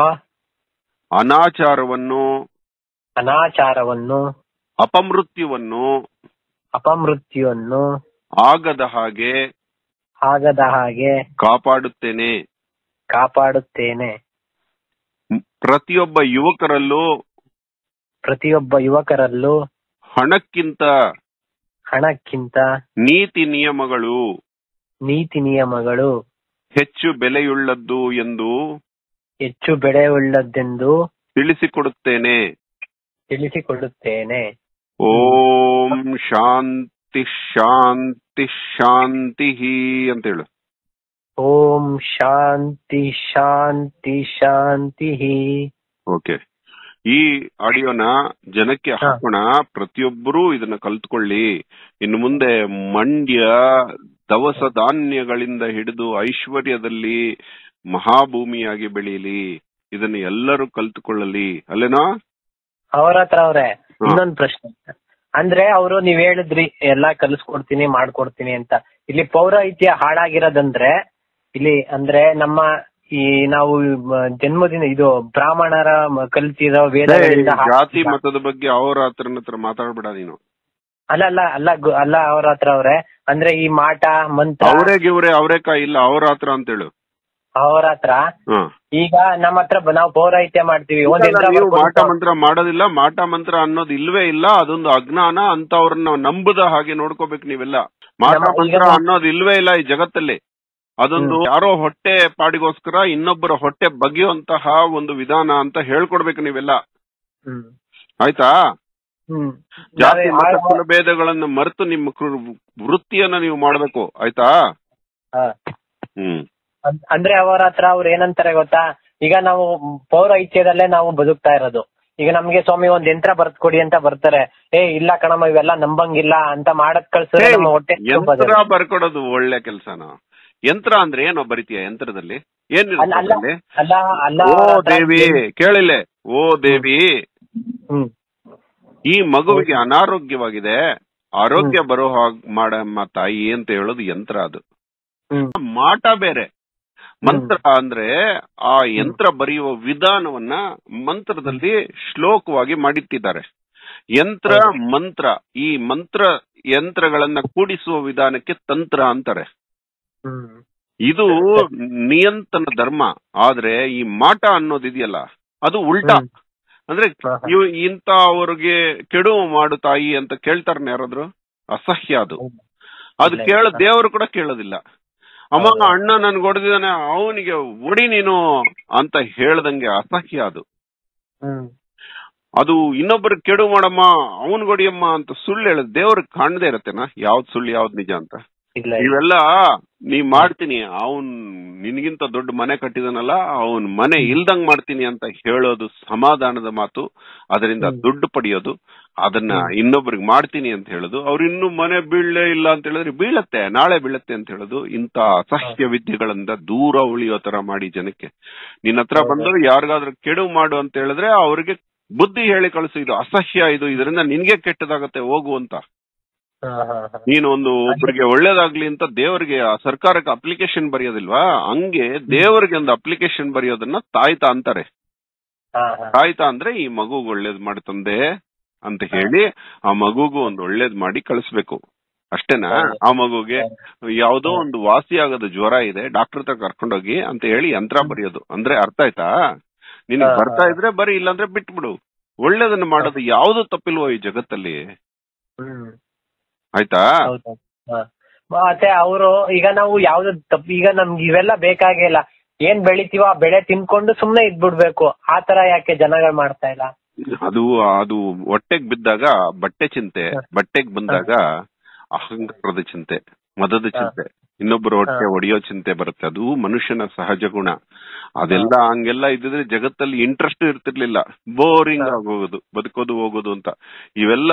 ಅನಾಚಾರವನ್ನು ಅನಾಚಾರವನ್ನು ಅಪಮೃತ್ಯುವನ್ನು ಅಪಮೃತ್ಯುವನ್ನು ಆಗದ ಹಾಗೆ ಆಗದ ಹಾಗೆ ಕಾಪಾಡುತ್ತೇನೆ ಕಾಪಾಡುತ್ತೇನೆ ಮ್- ಪ್ರತಿಯೊಬ್ಬ ಯುವಕರಲ್ಲೂ ಪ್ರತಿಯೊಬ್ಬ ಯುವಕರಲ್ಲೂ ಹಣಕ್ಕಿಂತ ಹಣಕ್ಕಿಂತ ನೀತಿ ನಿಯಮಗಳು ನೀತಿ ನಿಯಮಗಳು ಹೆಚ್ಚು ಬೆಲೆಯುಳ್ಳದ್ದು ಎಂದು ಹೆಚ್ಚು ಬೆಳೆಯುಳ್ಳದ್ದೆಂದು ತಿಳಿಸಿಕೊಡುತ್ತೇನೆ ತಿಳಿಸಿಕೊಡುತ್ತೇನೆ ಓಂ ಶಾಂತಿ ಶಾಂತಿ ಶಾಂತಿ ಅಂತ ಹೇಳು ಓಂ ಶಾಂತಿ ಶಾಂತಿ ಶಾಂತಿ ಓಕೆ ಈ ಆಡಿಯೋನ ಜನಕ್ಕೆ ಹಾ. ಹಾಕೋಣ ಪ್ರತಿಯೊಬ್ಬರೂ ಇದನ್ನ ಕಲ್ತ್ಕೊಳ್ಳಿ ಇನ್ನು ಮುಂದೆ ಮಂಡ್ಯ ದವಸ ಧಾನ್ಯಗಳಿಂದ ಹಿಡಿದು ಐಶ್ವರ್ಯದಲ್ಲಿ ಮಹಾಭೂಮಿಯಾಗಿ ಬೆಳೀಲಿ ಇದನ್ನ ಎಲ್ಲರೂ ಕಲ್ತುಕೊಳ್ಳಲಿ ಅಲ್ಲೇನೋ ಅವ್ರ ಹತ್ರ ಅವ್ರೆ ಹಾ. ಇನ್ನೊಂದ್ ಪ್ರಶ್ನೆ ಅಂದ್ರೆ ಅವರು ನೀವ್ ಹೇಳಿದ್ರಿ ಎಲ್ಲಾ ಕಲಿಸ್ಕೊಡ್ತೀನಿ ಮಾಡ್ಕೊಡ್ತೀನಿ ಅಂತ ಇಲ್ಲಿ ಪೌರಾಹಿತ್ಯ ಹಾಳಾಗಿರೋದಂದ್ರೆ ಇಲ್ಲಿ ಅಂದ್ರೆ ನಮ್ಮ ಈ ನಾವು ಮ- ಜನ್ಮದಿನ ಇದು ಬ್ರಾಹ್ಮಣರ ಮ- ಕಲ್ತಿರೋ ವೇದಗಳಿಂದ ಹಾಳ್- ಜಾತಿ ಮತದ ಬಗ್ಗೆ ಅವ್ರ ಹತ್ರ ಹತ್ರ ಮಾತಾಡ್ಬೇಡ ನೀನು ಅಲ್ಲ ಅಲ್ಲ ಅಲ್ಲ ಗು- ಅಲ್ಲ ಅವ್ರ ಹತ್ರ ಅವ್ರೆ ಅಂದ್ರೆ ಈ ಮಾಟ ಮಂತ್ರ ಅವರೇ ಗಿವ್ರೆ ಅವರೇ ಕಾಯಿ ಇಲ್ಲ ಅವ್ರ ಹತ್ರ ಅಂತೇಳು ಅವ್ರ ಹತ್ರ ಹ ಈಗ ನಮ್ಮ ಹತ್ರ ಬ- ನಾವು ಪೌರಾಹಿತ್ಯ ಮಾಡ್ತೀವಿ ಒಂದ್ ಇಲ್ಲ, ಯಂತ್ರ ನೀವು ಬರ್ಕೊಟ್ಟು ಮಾಟ ಮಂತ್ರ ಮಾಡೋದಿಲ್ಲ ಮಾಟ ಮಂತ್ರ ಅನ್ನೋದು ಇಲ್ವೇ ಇಲ್ಲ ಅದೊಂದು ಅಜ್ಞಾನ ಅಂತವ್ರನ್ನ ನಂಬದ ಹಾಗೆ ನೋಡ್ಕೋಬೇಕು ನೀವೆಲ್ಲ ಮಾಟ ನಮ್ಮ- ಈಗ ಮಂತ್ರ ನಾವು- ಅನ್ನೋದು ಇಲ್ವೇ ಇಲ್ಲ ಈ ಜಗತ್ತಲ್ಲಿ ಅದೊಂದು ಯಾರೋ ಹೊಟ್ಟೆ ಪಾಡಿಗೋಸ್ಕರ ಇನ್ನೊಬ್ಬರ ಹೊಟ್ಟೆ ಬಗೆಯುವಂತಹ ಒಂದು ವಿಧಾನ ಅಂತ ಹೇಳ್ಕೊಡ್ಬೇಕು ನೀವೆಲ್ಲ ಹ್ಮ್ ಆಯ್ತಾ ಹ್ಮ್ ಜಾತಿ ನಾವೇ- ಮತ ಆ- ಕುಲ ಭೇದಗಳನ್ನ ಮರೆತು ನಿಮ್ಮ ಕೃ- ವೃತ್ತಿಯನ್ನ ನೀವು ಮಾಡ್ಬೇಕು ಆಯ್ತಾ ಹಾ. ಹ್ಮ್ ಅನ್- ಅಂದ್ರೆ ಅವರ ಹತ್ರ ಅವ್ರು ಏನಂತಾರೆ ಗೊತ್ತಾ ಈಗ ನಾವು ಪೌರಾಹಿತ್ಯದಲ್ಲೇ ನಾವು ಬದುಕ್ತಾ ಇರೋದು ಈಗ ನಮ್ಗೆ ಸ್ವಾಮಿ ಒಂದ್ ಯಂತ್ರ ಬರ್ದ್ಕೊಡಿ ಅಂತ ಬರ್ತಾರೆ ಏ ಇಲ್ಲ ಕಣಮ್ಮ ಇವೆಲ್ಲ ನಂಬಂಗಿಲ್ಲ ಅಂತ ಮಾಡಕ್ ಕಳ್ಸಿದ್ರೆ ಹೇ, ನಮ್ಮ ಹೊಟ್ಟೆ ತುಂಬದು. ಯಂತ್ರ ಬರ್ಕೊಡೋದು ಒಳ್ಳೆ ಕೆಲ್ಸನ ಯಂತ್ರ ಅಂದ್ರೆ ಏನೋ ಬರಿತೀಯ ಯಂತ್ರದಲ್ಲಿ ಅಲ್ಲ ಅಲ್ಲ ಏನಿರುತ್ತೆ ಅಲ್ಲ ಅಲ್ಲ ಓ ಅವ್ರ ಹತ್ರ ದೇವಿ ಕೇಳಿಲ್ಲ ಓ ದೇವಿ ಹ್ಮ್ ಈ ಮಗುವಿಗೆ ಅನಾರೋಗ್ಯವಾಗಿದೆ ಆರೋಗ್ಯ ಬರೋ ಹಾಗ್ ಮಾಡಮ್ಮ ತಾಯಿ ಅಂತ ಹೇಳೋದು ಯಂತ್ರ ಅದು ಹ್ಮ್ ಮಾಟ ಬೇರೆ ಮಂತ್ರ ಅಂದ್ರೆ ಆ ಯಂತ್ರ ಬರೆಯುವ ವಿಧಾನವನ್ನ ಮಂತ್ರದಲ್ಲಿ ಶ್ಲೋಕವಾಗಿ ಮಾಡಿಟ್ಟಿದ್ದಾರೆ ಯಂತ್ರ ಮಂತ್ರ ಈ ಮಂತ್ರ ಯಂತ್ರಗಳನ್ನ ಕೂಡಿಸುವ ವಿಧಾನಕ್ಕೆ ತಂತ್ರ ಅಂತಾರೆ ಹ್ಮ್ ಇದು ನಿಯಂತ್ರಣ ಧರ್ಮ ಆದ್ರೆ ಈ ಮಾಟ ಅನ್ನೋದಿದೆಯಲ್ಲ ಅದು ಉಲ್ಟಾ ಹ್ಮ್. ಅಂದ್ರೆ ಹಾ, ಹಾ. ಇವ್ ಇಂತ ಅವ್ರಿಗೆ ಕೆಡುವ ಮಾಡು ತಾಯಿ ಅಂತ ಕೇಳ್ತಾರ ಯಾರಾದ್ರು ಅಸಹ್ಯ ಅದು ಅದು ಇಲ್ಲ, ಕೇಳ ಇಲ್ಲ. ದೇವರು ಕೂಡ ಕೇಳೋದಿಲ್ಲ ಅಮ್ಮ ಹೌದು. ಅಣ್ಣ ನನ್ಗೆ ಹೊಡೆದಿದ್ದಾನೆ ಅವನಿಗೆ ಒಡಿ ನೀನು ಅಂತ ಹೇಳ್ದಂಗೆ ಅಸಹ್ಯ ಅದು ಹ್ಮ್ ಅದು ಇನ್ನೊಬ್ಬರು ಕೆಡು ಮಾಡಮ್ಮ ಅವನ್ ಹೊಡಿಯಮ್ಮ ಅಂತ ಸುಳ್ಳು ಹೇಳೋದು ದೇವ್ರಿಗೆ ಕಾಣದೇ ಇರತ್ತೇನಾ ಯಾವ್ದ್ ಸುಳ್ಳು ಯಾವ್ದ್ ನಿಜ ಅಂತ ಇಲ್ಲ ಇವೆಲ್ಲ ನೀ ಮಾಡ್ತೀನಿ ಅವನ್ ನಿನ್ಗಿಂತ ದೊಡ್ಡ ಮನೆ ಕಟ್ಟಿದನಲ್ಲ ಅವನ್ ಮನೆ ಇಲ್ದಂಗ್ ಮಾಡ್ತೀನಿ ಅಂತ ಹೇಳೋದು ಸಮಾಧಾನದ ಮಾತು ಅದರಿಂದ ಹ್ಮ್. ದುಡ್ಡು ಪಡೆಯೋದು ಅದನ್ನ ಹ್ಮ್. ಇನ್ನೊಬ್ರಿಗೆ ಮಾಡ್ತೀನಿ ಅಂತ ಹೇಳೋದು ಅವ್ರು ಇನ್ನು ಮನೆ ಬೀಳಲೇ ಇಲ್ಲ ಅಂತ ಹೇಳಿದ್ರೆ ಬೀಳತ್ತೆ ನಾಳೆ ಬೀಳತ್ತೆ ಅಂತ ಹೇಳೋದು ಇಂತ ಅಸಹ್ಯ ವಿದ್ಯೆಗಳಿಂದ ದೂರ ಉಳಿಯೋ ತರ ಮಾಡಿ ಜನಕ್ಕೆ ನಿನ್ನ ಹತ್ರ ಹೌದು. ಬಂದು ಯಾರಿಗಾದ್ರೂ ಕೆಡು ಮಾಡು ಅಂತ ಹೇಳಿದ್ರೆ ಅವ್ರಿಗೆ ಬುದ್ಧಿ ಹೇಳಿ ಕಳಿಸು ಇದು ಅಸಹ್ಯ ಇದು ಇದರಿಂದ ನಿನ್ಗೆ ಕೆಟ್ಟದಾಗತ್ತೆ ಹೋಗು ಅಂತ ಹಾ ಹಾ ಹಾ ನೀನು ಒಂದು ಒಬ್ರಿಗೆ ಒಳ್ಳೇದಾಗ್ಲಿ ಅಂತ ದೇವರಿಗೆ ಆ ಸರ್ಕಾರಕ್ಕೆ ಅಪ್ಲಿಕೇಶನ್ ಬರೆಯೋದಿಲ್ವಾ ಹಂಗೆ ದೇವರಿಗೆ ಒಂದು ಅಪ್ಲಿಕೇಶನ್ ಬರೆಯೋದನ್ನ ತಾಯ್ತಾ ಅಂತಾರೆ ಹಾ ಹಾ ತಾಯ್ತಾ ಅಂದ್ರೆ ಈ ಮಗುಗ್ ಒಳ್ಳೇದ್ ಮಾಡಿ ತಂದೆ ಅಂತ ಹೇಳಿ ಆ ಮಗುಗೂ ಒಂದು ಒಳ್ಳೇದ್ ಮಾಡಿ ಕಳಿಸ್ಬೇಕು ಅಷ್ಟೇನಾ ಹೌದು. ಆ ಮಗುಗೆ ಯಾವ್ದೋ ಒಂದು ವಾಸಿ ಆಗದ ಜ್ವರ ಇದೆ ಡಾಕ್ಟರ್ ಹತ್ರ ಕರ್ಕೊಂಡೋಗಿ ಅಂತ ಹೇಳಿ ಯಂತ್ರ ಬರೆಯೋದು ಅಂದ್ರೆ ಅರ್ಥ ಆಯ್ತಾ ನಿನಗೆ ಹಾ, ಬರ್ತಾ ಹಾ. ಇದ್ರೆ ಬರೀ ಇಲ್ಲಾಂದ್ರೆ ಬಿಟ್ಬಿಡು ಒಳ್ಳೇದನ್ನ ಮಾಡೋದು ಯಾವ್ದು ತಪ್ಪಿಲ್ವೋ ಈ ಜಗತ್ತಲ್ಲಿ ಹ್ಮ್ ಆಯ್ತಾ ಹೌದು ಹಾ. ಮತ್ತೆ ಅವರು ಈಗ ನಾವು ಯಾವ್ದು ತಪ್ಪು ಈಗ ನಮ್ಗೆ ಇವೆಲ್ಲ ಬೇಕಾಗಿಲ್ಲ ಏನ್ ಬೆಳಿತೀವೋ ಆ ಬೆಳೆ ತಿನ್ಕೊಂಡು ಸುಮ್ನೆ ಇದ್ಬಿಡ್ಬೇಕು ಆ ತರ ಯಾಕೆ ಜನಗಳು ಮಾಡ್ತಾ ಇಲ್ಲ ಅದು ಅದು ಹೊಟ್ಟೆಗ್ ಬಿದ್ದಾಗ ಬಟ್ಟೆ ಚಿಂತೆ ಹ. ಬಟ್ಟೆಗ್ ಬಂದಾಗ ಅಹಂಕಾರದ ಚಿಂತೆ ಮದದ ಚಿಂತೆ ಇನ್ನೊಬ್ಬರ ಹೊಟ್ಟೆ ಹ. ಒಡೆಯೋ ಚಿಂತೆ ಬರುತ್ತೆ ಅದು ಮನುಷ್ಯನ ಸಹಜ ಗುಣ ಅದೆಲ್ಲ ಹಂಗೆಲ್ಲ ಇದ್ದಿದ್ರೆ ಜಗತ್ತಲ್ಲಿ ಇಂಟ್ರೆಸ್ಟ್ ಇರ್ತಿರ್ಲಿಲ್ಲ ಬೋರಿಂಗ್ ಹ. ಆಗೋಗೋದು ಬದುಕೋದು ಹೋಗೋದು ಅಂತ ಇವೆಲ್ಲ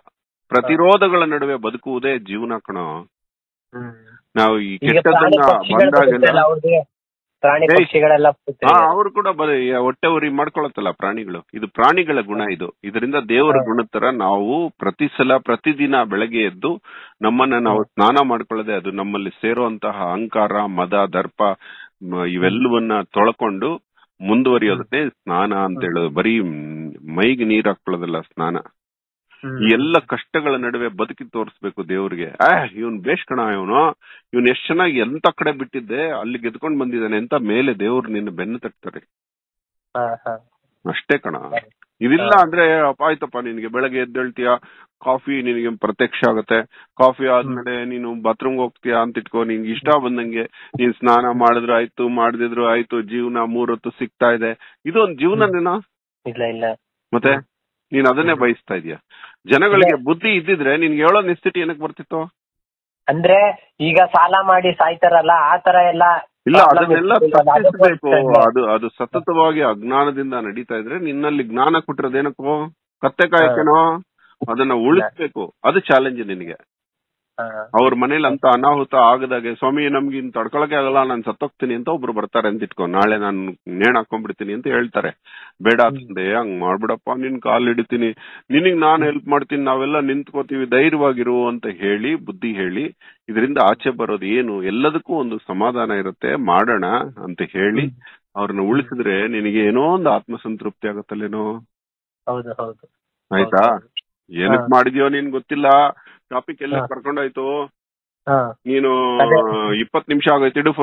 ಪ್ರತಿರೋಧಗಳ ನಡುವೆ ಬದುಕುವುದೇ ಜೀವನ ಕಣೋ ಹ್ಮ್. ನಾವು ಈ ಈಗ ಪ್ರಾಣಿ ಕೆಟ್ಟದನ್ನ ಪಕ್ಷಿಗಳು ಬಂದಾಗೆಲ್ಲ ಬದುಕ್ತಲ್ಲ ಅವ್ರಿಗೆ ಪ್ರಾಣಿ ಏಯ್. ಪಕ್ಷಿಗಳೆಲ್ಲ ಬದುಕ್ತವೆ. ಹಾ ಅವ್ರು ಕೂಡ ಬರೀ ಹೊಟ್ಟೆ ಉರಿ ಮಾಡ್ಕೊಳತ್ತಲ್ಲ ಪ್ರಾಣಿಗಳು ಇದು ಪ್ರಾಣಿಗಳ ಗುಣ ಇದು ಇದರಿಂದ ದೇವರ ಹಾ. ಗುಣದ ತರ ನಾವು ಪ್ರತಿ ಸಲ ಪ್ರತಿದಿನ ಬೆಳಗ್ಗೆ ಎದ್ದು ನಮ್ಮನ್ನ ನಾವು ಸ್ನಾನ ಮಾಡ್ಕೊಳ್ಳದೆ ಅದು ನಮ್ಮಲ್ಲಿ ಸೇರುವಂತಹ ಅಹಂಕಾರ ಮದ ದರ್ಪ ಮ- ಇವೆಲ್ಲವನ್ನ ತೊಳ್ಕೊಂಡು ಮುಂದುವರಿಯೋದನ್ನೇ ಸ್ನಾನ ಅಂತ ಹೇಳೋದು ಬರೀ ಮ್, ಮೈಗೆ ನೀರ್ ಹಾಕೊಳ್ಳೋದಲ್ಲ ಸ್ನಾನ ಹ್ಮ್. ಈ ಎಲ್ಲ ಕಷ್ಟಗಳ ನಡುವೆ ಬದುಕಿ ತೋರಿಸ್ಬೇಕು ದೇವ್ರಿಗೆ ಆ ಇವನ್ ಬೇಷ್ ಕಣ ಇವನು ಇವನ್ ಎಷ್ಟ್ ಚೆನ್ನಾಗಿ ಎಂತ ಕಡೆ ಬಿಟ್ಟಿದ್ದೆ ಅಲ್ಲಿ ಗೆದ್ಕೊಂಡ್ ಬಂದಿದ್ದಾನೆ ಅಂತ ಮೇಲೆ ದೇವ್ರು ನಿನ್ನ ಬೆನ್ನು ತಟ್ತಾರೆ ಹಾ, ಹಾ. ಅಷ್ಟೇ ಕಣ ಇದಿಲ್ಲ ಅಂದ್ರೆ ಅಪ್ಪ ಆಯ್ತಪ್ಪ ನಿನ್ಗೆ ಬೆಳಗ್ಗೆ ಎದ್ದೇಳ್ತೀಯ ಕಾಫಿ ನಿನಗೆ ಪ್ರತ್ಯಕ್ಷ ಆಗುತ್ತೆ ಕಾಫಿ ಆದ್ಮೇಲೆ ನೀನು ಬಾತ್ರೂಮ್ ಹೋಗ್ತೀಯಾ ಅಂತ ಇಟ್ಕೋ ನಿನ್ಗೆ ಇಷ್ಟ ಬಂದಂಗೆ ನೀನ್ ಸ್ನಾನ ಮಾಡಿದ್ರು ಆಯ್ತು ಮಾಡದಿದ್ರು ಆಯ್ತು ಜೀವನ ಮೂರೊತ್ತು ಸಿಗ್ತಾ ಇದೆ ಇದು ಒಂದ್ ಜೀವನನೇನಾ ಇಲ್ಲ ಇಲ್ಲ ಮತ್ತೆ ನೀನ್ ಅದನ್ನೇ ಬಯಸ್ತಾ ಇದೀಯ ಜನಗಳಿಗೆ ಬುದ್ಧಿ ಇದ್ದಿದ್ರೆ ನಿನ್ಗೆ ಹೇಳೋ ನಿಸ್ಥಿತಿ ಏನಕ್ಕೆ ಬರ್ತಿತ್ತು ಅಂದ್ರೆ ಈಗ ಸಾಲ ಮಾಡಿ ಸಾಯ್ತಾರಲ್ಲ ಆ ತರ ಎಲ್ಲ ಇಲ್ಲ problem ಅದನ್ನೆಲ್ಲ ಇರ್ತಿಲ್ಲ, ಅದು ತಪ್ಪಿಸ್ಬೇಕು ಗೊತ್ತಿಲ್ಲ. ಅದು ಅದು ಸತತವಾಗಿ ಅಜ್ಞಾನದಿಂದ ನಡೀತಾ ಇದ್ರೆ ನಿನ್ನಲ್ಲಿ ಜ್ಞಾನ ಕೊಟ್ಟಿರೋದೇನಕ್ಕೋ ಕತ್ತೆ ಕಾಯಕೇನೋ ಅದನ್ನ ಉಳಿಸ್ಬೇಕು ಅದು ಚಾಲೆಂಜ್ ನಿನಗೆ ಹಾ. ಅವ್ರ ಮನೇಲಿ ಅಂತ ಅನಾಹುತ ಆಗದಾಗೆ ಸ್ವಾಮಿ ನಮ್ಗೆ ಇನ್ ತಡ್ಕೊಳಕ್ಕೆ ಆಗಲ್ಲ ನಾನು ಸತ್ತೋಗ್ತೀನಿ ಅಂತ ಒಬ್ರು ಬರ್ತಾರೆ ಅಂತ ಇಟ್ಕೊ ನಾಳೆ ನಾನು ನೇಣ್ ಹಾಕೊಂಡ್ಬಿಡ್ತೀನಿ ಅಂತ ಹೇಳ್ತಾರೆ ಬೇಡ ತಂದೆ ಹಂಗ್ ಮಾಡ್ಬಿಡಪ್ಪ ನಿನ್ ಕಾಲ್ ಹಿಡಿತೀನಿ ನಿನಗ್ ನಾನ್ ಹೆಲ್ಪ್ ಮಾಡ್ತೀನಿ ನಾವೆಲ್ಲ ನಿಂತ್ಕೋತೀವಿ ಧೈರ್ಯವಾಗಿರು ಅಂತ ಹೇಳಿ ಬುದ್ಧಿ ಹೇಳಿ ಇದರಿಂದ ಆಚೆ ಬರೋದು ಏನು ಎಲ್ಲದಕ್ಕೂ ಒಂದು ಸಮಾಧಾನ ಇರುತ್ತೆ ಮಾಡೋಣ ಅಂತ ಹೇಳಿ ಅವ್ರನ್ನ ಉಳಿಸಿದ್ರೆ ನಿನಗೆ ಏನೋ ಒಂದು ಆತ್ಮಸಂತೃಪ್ತಿ ಆಗತ್ತಲ್ಲೇನೋ ಹೌದು ಹೌದು ಆಯ್ತಾ ಹೌದು. ಏನಕ್ ಹಾ. ಮಾಡಿದ್ಯೋ ನಿನ್ ಗೊತ್ತಿಲ್ಲ ಟಾಪಿಕ್ ಎಲ್ಲ ಹಾ. ಕರ್ಕೊಂಡೋಯ್ತು ಹಾ ನೀನು ಅದೇ. ಇಪ್ಪತ್ ನಿಮಿಷ ಆಗೈತೆ ಇಡು ಫೋನು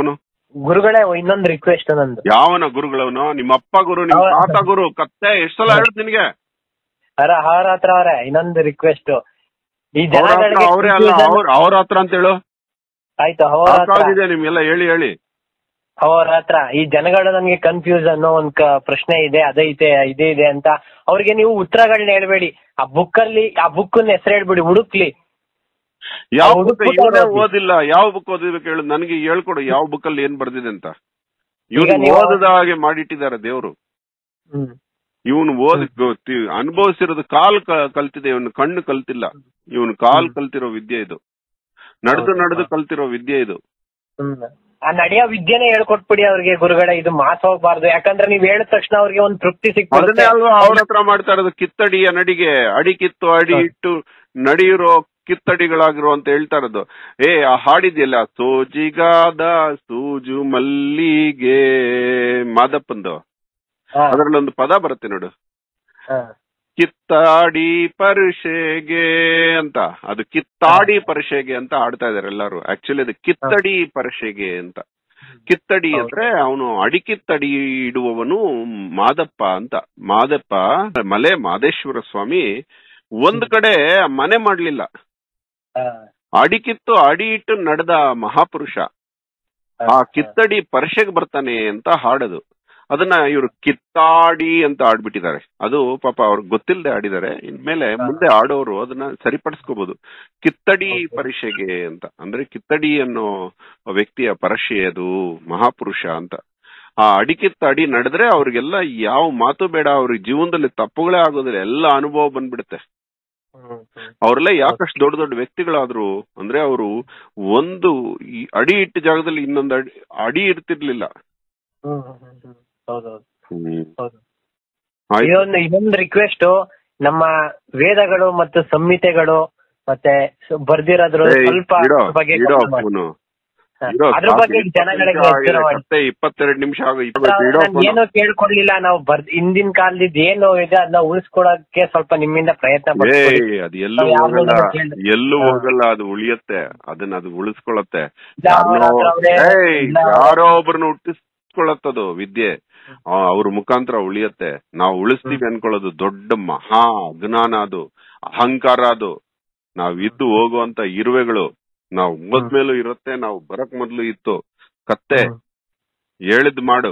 ಗುರುಗಳೇ ಇನ್ನೊಂದು ರಿಕ್ವೆಸ್ಟ್ ನಂದು ಯಾವನ ಗುರುಗಳವನು ನಿಮ್ಮ ಅಪ್ಪ ಗುರು ನಿಮ್ಮ ಅವ- ತಾತ ಗುರು ಕತ್ತೆ ಎಷ್ಟ್ ಸಲ ಹೇಳುದು ನಿನ್ಗೆ ಅರ ಅವ್ರ ಹತ್ರ ಅವ್ರೆ ಇನ್ನೊಂದು ರಿಕ್ವೆಸ್ಟ್ ಈ ಅವ್ರ ಹತ್ರ ಜನಗಳಿಗೆ ಅವರೇ ಅಲ್ಲ confusion- ಅವ್ರ ಅವ್ರ ಹತ್ರ ಅಂತ ಹೇಳು ಆಯ್ತು ಅವ್ರ ಹತ್ರ ಸಾಕಾಗಿದೆ ನಿಮ್ಗೆಲ್ಲ ಹೇಳಿ ಹೇಳಿ ಅವ್ರ ಹತ್ರ ಈ ಜನಗಳು ನನ್ಗೆ ಕನ್ಫ್ಯೂಷನ್ ಒಂದ್ ಕ- ಪ್ರಶ್ನೆ ಇದೆ ಅದೈತೆ ಇದೇ ಇದೆ ಅಂತ ಅವ್ರಿಗೆ ನೀವು ಉತ್ತರಗಳನ್ನ ಹೇಳ್ಬೇಡಿ ಆ ಬುಕ್ ಅಲ್ಲಿ ಆ ಬುಕ್ ಹೆಸರು ಹೇಳ್ಬಿಡಿ ಹುಡುಕ್ಲಿ ಯಾವ ಅವ್ರು ಬುಕ್ ಹುಡುಕ್ಬಿಟ್ಟು ಇವನೇ ಓದಿ. ಓದಿಲ್ಲ ಯಾವ ಬುಕ್ ಓದಿರ್ಬೇಕು ಹೇಳು ನನಗೆ ಹೇಳ್ಕೊಡು ಯಾವ ಬುಕ್ ಅಲ್ಲಿ ಏನ್ ಬರ್ದಿದೆ ಅಂತ ಇವನು ನೀವು- ಓದದ ಹಾಗೆ ಮಾಡಿಟ್ಟಿದ್ದಾರೆ ದೇವ್ರು ಹ್ಮ್ ಇವನು ಓದ್ ಗೊತ್ತಿ- ಅನುಭವಿಸಿರೋದು ಕಾಲ್ ಕ- ಕಲ್ತಿದೆ ಇವನು ಕಣ್ಣು ಕಲ್ತಿಲ್ಲ ಇವನು ಕಾಲ್ ಹ್ಮ್. ಕಲ್ತಿರೋ ವಿದ್ಯೆ ಇದು ನಡೆದು ಹೌದು. ನಡೆದು ಕಲ್ತಿರೋ ವಿದ್ಯೆ ಇದು ಹ್ಮ್ ಆ ನಡೆಯೋ ವಿದ್ಯೆನೇ ಹೇಳ್ಕೊಟ್ಬಿಡಿ ಅವ್ರಿಗೆ ಗುರುಗಳೇ ಇದು ಮಾಸ್ ಹೋಗ್ಬಾರ್ದು ಯಾಕಂದ್ರೆ ನೀವ್ ಹೇಳಿದ ತಕ್ಷಣ ಅವ್ರಿಗೆ ಒಂದ್ ತೃಪ್ತಿ ಅದನ್ನೇ ಸಿಕ್ಬಿಡುತ್ತೆ ಅಲ್ವಾ ಅವ್ರ ಹತ್ರ ಮಾಡ್ತಾ ಇರೋದು ಕಿತ್ತಡಿಯ ನಡಿಗೆ ಅಡಿ ಕಿತ್ತು ಅಡಿ ಹೌದು. ಇಟ್ಟು ನಡೆಯಿರೋ ಕಿತ್ತಡಿಗಳಾಗಿರೋ ಅಂತ ಹೇಳ್ತಾ ಇರೋದು ಏ ಆ ಹಾಡಿದ್ಯಲ್ಲ ಸೋಜಿಗಾದ ಸೂಜು ಮಲ್ಲಿಗೆ ಮಾದಪ್ಪಂದು ಹಾ, ಅದ್ರಲ್ಲಿ ಒಂದು ಪದ ಬರುತ್ತೆ ನೋಡು ಹಾ. ಕಿತ್ತಾಡಿ ಪರೀಕ್ಷೆಗೆ ಅಂತ ಅದು ಕಿತ್ತಾಡಿ ಪರೀಕ್ಷೆಗೆ ಅಂತ ಆಡ್ತಾ ಇದಾರೆ ಎಲ್ಲಾರು ಆಕ್ಚುಲಿ ಅದು ಕಿತ್ತಡಿ ಪರೀಕ್ಷೆಗೆ ಅಂತ ಕಿತ್ತಡಿ ಹೌದು. ಅಂದ್ರೆ ಅವನು ಅಡಿಕಿತ್ತಡಿ ಇಡುವವನು ಮಾದಪ್ಪ ಅಂತ ಮಾದಪ್ಪ ಮಲೆ ಮಾದೇಶ್ವರ ಸ್ವಾಮಿ ಒಂದ್ ಕಡೆ ಮನೆ ಮಾಡ್ಲಿಲ್ಲ ಹಾ, ಅಡಿಕಿತ್ತು ಅಡಿ ಇಟ್ಟು ನಡೆದ ಮಹಾಪುರುಷ ಹಾ, ಆ ಕಿತ್ತಡಿ ಪರೀಕ್ಷೆಗೆ ಬರ್ತಾನೆ ಅಂತ ಹಾಡೋದು ಅದನ್ನ ಇವರು ಕಿತ್ತಾಡಿ ಅಂತ ಆಡ್ಬಿಟ್ಟಿದ್ದಾರೆ ಅದು ಪಾಪ ಅವ್ರಿಗೆ ಗೊತ್ತಿಲ್ಲದೆ ಆಡಿದ್ದಾರೆ ಇನ್ಮೇಲೆ ಹಾ. ಮುಂದೆ ಆಡೋರು ಅದನ್ನ ಸರಿಪಡಿಸ್ಕೋಬಹುದು ಕಿತ್ತಡಿ Okay. ಪರೀಕ್ಷೆಗೆ ಅಂತ ಅಂದ್ರೆ ಕಿತ್ತಡಿ ಅನ್ನೋ ವ್ಯಕ್ತಿಯ ಪರೀಕ್ಷೆ ಅದು ಮಹಾಪುರುಷ ಅಂತ ಆ ಅಡಿಕಿತ್ತ ಅಡಿ ನಡೆದ್ರೆ ಅವ್ರಿಗೆಲ್ಲ ಯಾವ ಮಾತು ಬೇಡ ಅವ್ರಿಗೆ ಜೀವನದಲ್ಲಿ ತಪ್ಪುಗಳೇ ಆಗೋದಿಲ್ಲ ಎಲ್ಲ ಅನುಭವ ಬಂದ್ಬಿಡುತ್ತೆ ಹ್ಮ್, ಹ್ಮ್. ಅವರೆಲ್ಲ ಯಾಕಷ್ಟು ದೊಡ್ಡ ದೊಡ್ಡ ವ್ಯಕ್ತಿಗಳಾದ್ರು ಅಂದ್ರೆ ಅವರು ಒಂದು ಈ ಅಡಿ ಇಟ್ಟ ಜಾಗದಲ್ಲಿ ಇನ್ನೊಂದು ಅಡಿ ಅಡಿ ಇರ್ತಿರ್ಲಿಲ್ಲ ಹ್ಮ್, ಹ್ಮ್, ಹ್ಮ್, ಹ್ಮ್. ಹೌದೌದು ಹೌದು ಆಯ್ತು. ಇದೊಂದು ಇದೊಂದು ರಿಕ್ವೆಸ್ಟ್ ನಮ್ಮ ವೇದಗಳು ಮತ್ತು ಸಂಹಿತೆಗಳು ಮತ್ತೆ ಸ- ಬರ್ದಿರೋದ್ರ ಏಯ್, ಸ್ವಲ್ಪ ಇಡೋ, ಬಗ್ಗೆ ಇಡೋ ಗಮನ ಮಾಡಿ. ಫೋನು. ಹ. ಇಡೋ, ಅದ್ರ ಸಾಕು, ಬಗ್ಗೆ ಇಪ್ಪತ್ತು ಜನಗಳಿಗೆ ನಿಮಿಷ ಎಚ್ಚರ ಆಗಿದೆ, ಮಾಡಿ ಮತ್ತೆ ಇಪ್ಪತ್ತೆರಡು ನಿಮಿಷ ಆಗ ಇಡೋ ನಾನು ಫೋನು. ಏನು ಕೇಳ್ಕೊಡ್ಲಿಲ್ಲ ನಾವು ಬರ್ ಹಿಂದಿನ ಕಾಲದ ಏನು ಇದೆ ಅದನ್ನ ಉಳಿಸ್ಕೊಡಕ್ಕೆ ಸ್ವಲ್ಪ ನಿಮ್ಮಿಂದ ಪ್ರಯತ್ನ ಪಡ್ತೀವಿ ಏಯ್ ಅದು ಎಲ್ಲೂ ನಾವು ಯಾವ್ದೋ ಹೋಗಲ್ಲ ಒಂದು ಕೇಳ್ದೆ. ಎಲ್ಲೂ ಹಾ. ಹೋಗಲ್ಲ ಅದು ಉಳಿಯತ್ತೆ ಅದನ್ನ ಅದು ಉಳಿಸ್ಕೊಳತ್ತೆ ಇಲ್ಲ, ಅವ್ರ ಯಾರ್ನೋ- ಹತ್ರ ಅವ್ರೇ- ಏಯ್, ಇಲ್ಲ, ಯಾರೋ ಒಬ್ರನ್ನ ಹುಟ್ಟಿಸ್ಕೊಳತ್ತದು ವಿದ್ಯೆ ಆ, ಅವ್ರ ಮುಖಾಂತರ ಉಳಿಯತ್ತೆ ನಾವು ಉಳಿಸ್ತೀವಿ ಅನ್ಕೊಳ್ಳೋದು ದೊಡ್ಡ ಮಹಾ ಅಜ್ಞಾನ ಅದು ಅಹಂಕಾರ ಅದು ನಾವ್ ಇದ್ದು ಹೋಗುವಂತ ಇರುವೆಗಳು ನಾವು ಹೋದ್ಮೇಲೂ ಇರುತ್ತೆ ನಾವು ಬರಕ್ ಮೊದ್ಲು ಇತ್ತು ಕತ್ತೆ ಹ್ಮ್. ಹೇಳಿದ್ ಮಾಡು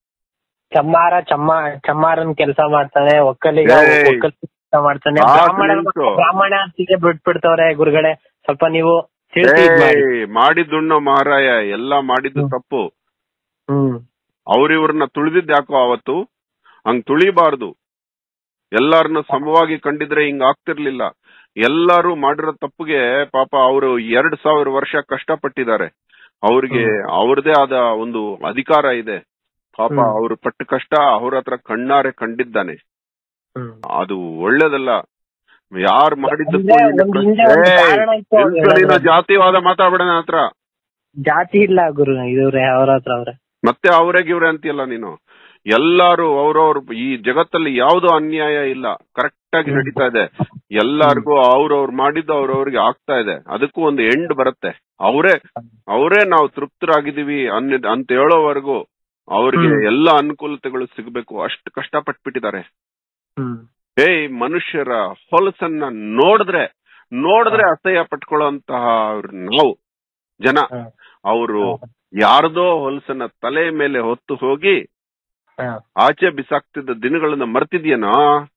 ಚಮ್ಮಾರ ಚಮ್ಮ ಚಮ್ಮಾರನ್ ಕೆಲಸ ಮಾಡ್ತಾನೆ ಒಕ್ಕಲಿಗ ಏಯ್. ಕೆಲಸ ಮಾಡ್ತಾನೆ ಆ ಬ್ರಾಹ್ಮಣ ನಿಲ್ಸು. ಬ್ರಾಹ್ಮಣತಿಗೆ ಬಿಟ್ಬಿಡ್ತವ್ರೆ ಗುರುಗಳೇ ಸ್ವಲ್ಪ ನೀವು ತಿಳಿಸಿ ಇದ್ ಮಾಡಿ. ಏಯ್, ಮಾಡಿದ್ದುಣ್ಣೋ ಮಹಾರಾಯ ಎಲ್ಲಾ ಮಾಡಿದ್ದು ಹ್ಮ್. ತಪ್ಪು ಹ್ಮ್ ಅವ್ರಿವ್ರನ್ನ ತುಳಿದಿದ್ ಯಾಕೋ ಅವತ್ತು ಹಂಗ್ ತುಳಿಬಾರ್ದು ಎಲ್ಲಾರನ್ನು ಸಮವಾಗಿ ಕಂಡಿದ್ರೆ ಹಿಂಗ್ ಆಗ್ತಿರ್ಲಿಲ್ಲ ಎಲ್ಲಾರು ಮಾಡಿರೋ ತಪ್ಪಿಗೆ ಪಾಪ ಅವರು ಎರಡ್ ಸಾವಿರ ವರ್ಷ ಕಷ್ಟಪಟ್ಟಿದ್ದಾರೆ ಅವ್ರಿಗೆ ಅವ್ರದೇ ಆದ ಒಂದು ಅಧಿಕಾರ ಇದೆ ಪಾಪ ಹ್ಮ್. ಅವ್ರು ಪಟ್ಟ ಕಷ್ಟ ಅವ್ರ ಹತ್ರ ಕಣ್ಣಾರೆ ಕಂಡಿದ್ದಾನೆ ಹ್ಮ್ ಅದು ಒಳ್ಳೇದಲ್ಲ ಯಾರು ಮಾಡಿದ್ದಕ್ಕೂ ಅಂದ್ರೆ ಇಲ್ಲಿ ಒಂದ್ ಹಿಂದೆ ಒಂದು ಏಯ್, ಕಾರಣ ಇತ್ತು ಅವ್ರು ನಿಲ್ಸು ನೀನು ಹೇಳೋದ್ರಲ್ಲಿ. ಜಾತಿವಾದ ಮಾತಾಡ್ಬೇಡ ನನ್ನ ಹತ್ರ ಜಾತಿ ಇಲ್ಲ ಗುರು ಇವ್ರೆ ಅವ್ರ ಹತ್ರ ಅವ್ರೆ ಮತ್ತೆ ಅವರೇ ಗಿವ್ರೆ ಅಂತೀಯಲ್ಲ ನೀನು ಎಲ್ಲಾರು ಅವ್ರವ್ರ ಈ ಜಗತ್ತಲ್ಲಿ ಯಾವ್ದು ಅನ್ಯಾಯ ಇಲ್ಲ ಕರೆಕ್ಟ್ ಆಗಿ ಹ್ಮ್. ನಡೀತಾ ಇದೆ ಎಲ್ಲಾರ್ಗು ಅವ್ರವ್ರು ಮಾಡಿದ್ದು ಅವ್ರವ್ರಿಗೆ ಆಗ್ತಾ ಇದೆ ಅದಕ್ಕೂ ಒಂದು ಎಂಡ್ ಬರುತ್ತೆ ಅವರೇ ಅವರೇ ನಾವು ತೃಪ್ತರಾಗಿದ್ದೀವಿ ಅನ್ನ ಅಂತ ಹೇಳೋವರೆಗೂ ಅವ್ರಿಗೆ ಹ್ಮ್. ಎಲ್ಲ ಅನುಕೂಲತೆಗಳು ಸಿಗ್ಬೇಕು ಅಷ್ಟು ಕಷ್ಟಪಟ್ಬಿಟ್ಟಿದ್ದಾರೆ ಹ್ಮ್ ಏಯ್ ಮನುಷ್ಯರ ಹೊಲಸನ್ನ ನೋಡಿದ್ರೆ ನೋಡಿದ್ರೆ ಅಸಹ್ಯ ಪಟ್ಕೊಳ್ಳುವಂತಹ ಅವ್ರು ನಾವು ಜನ ಹ. ಅವರು ಹ. ಯಾರ್ದೋ ಹೊಲಸನ್ನ ತಲೆ ಮೇಲೆ ಹೊತ್ತು ಹೋಗಿ ಹ. ಆಚೆ ಬಿಸಾಕ್ತಿದ್ದ ದಿನಗಳನ್ನ ಮರ್ತಿದ್ಯನೋ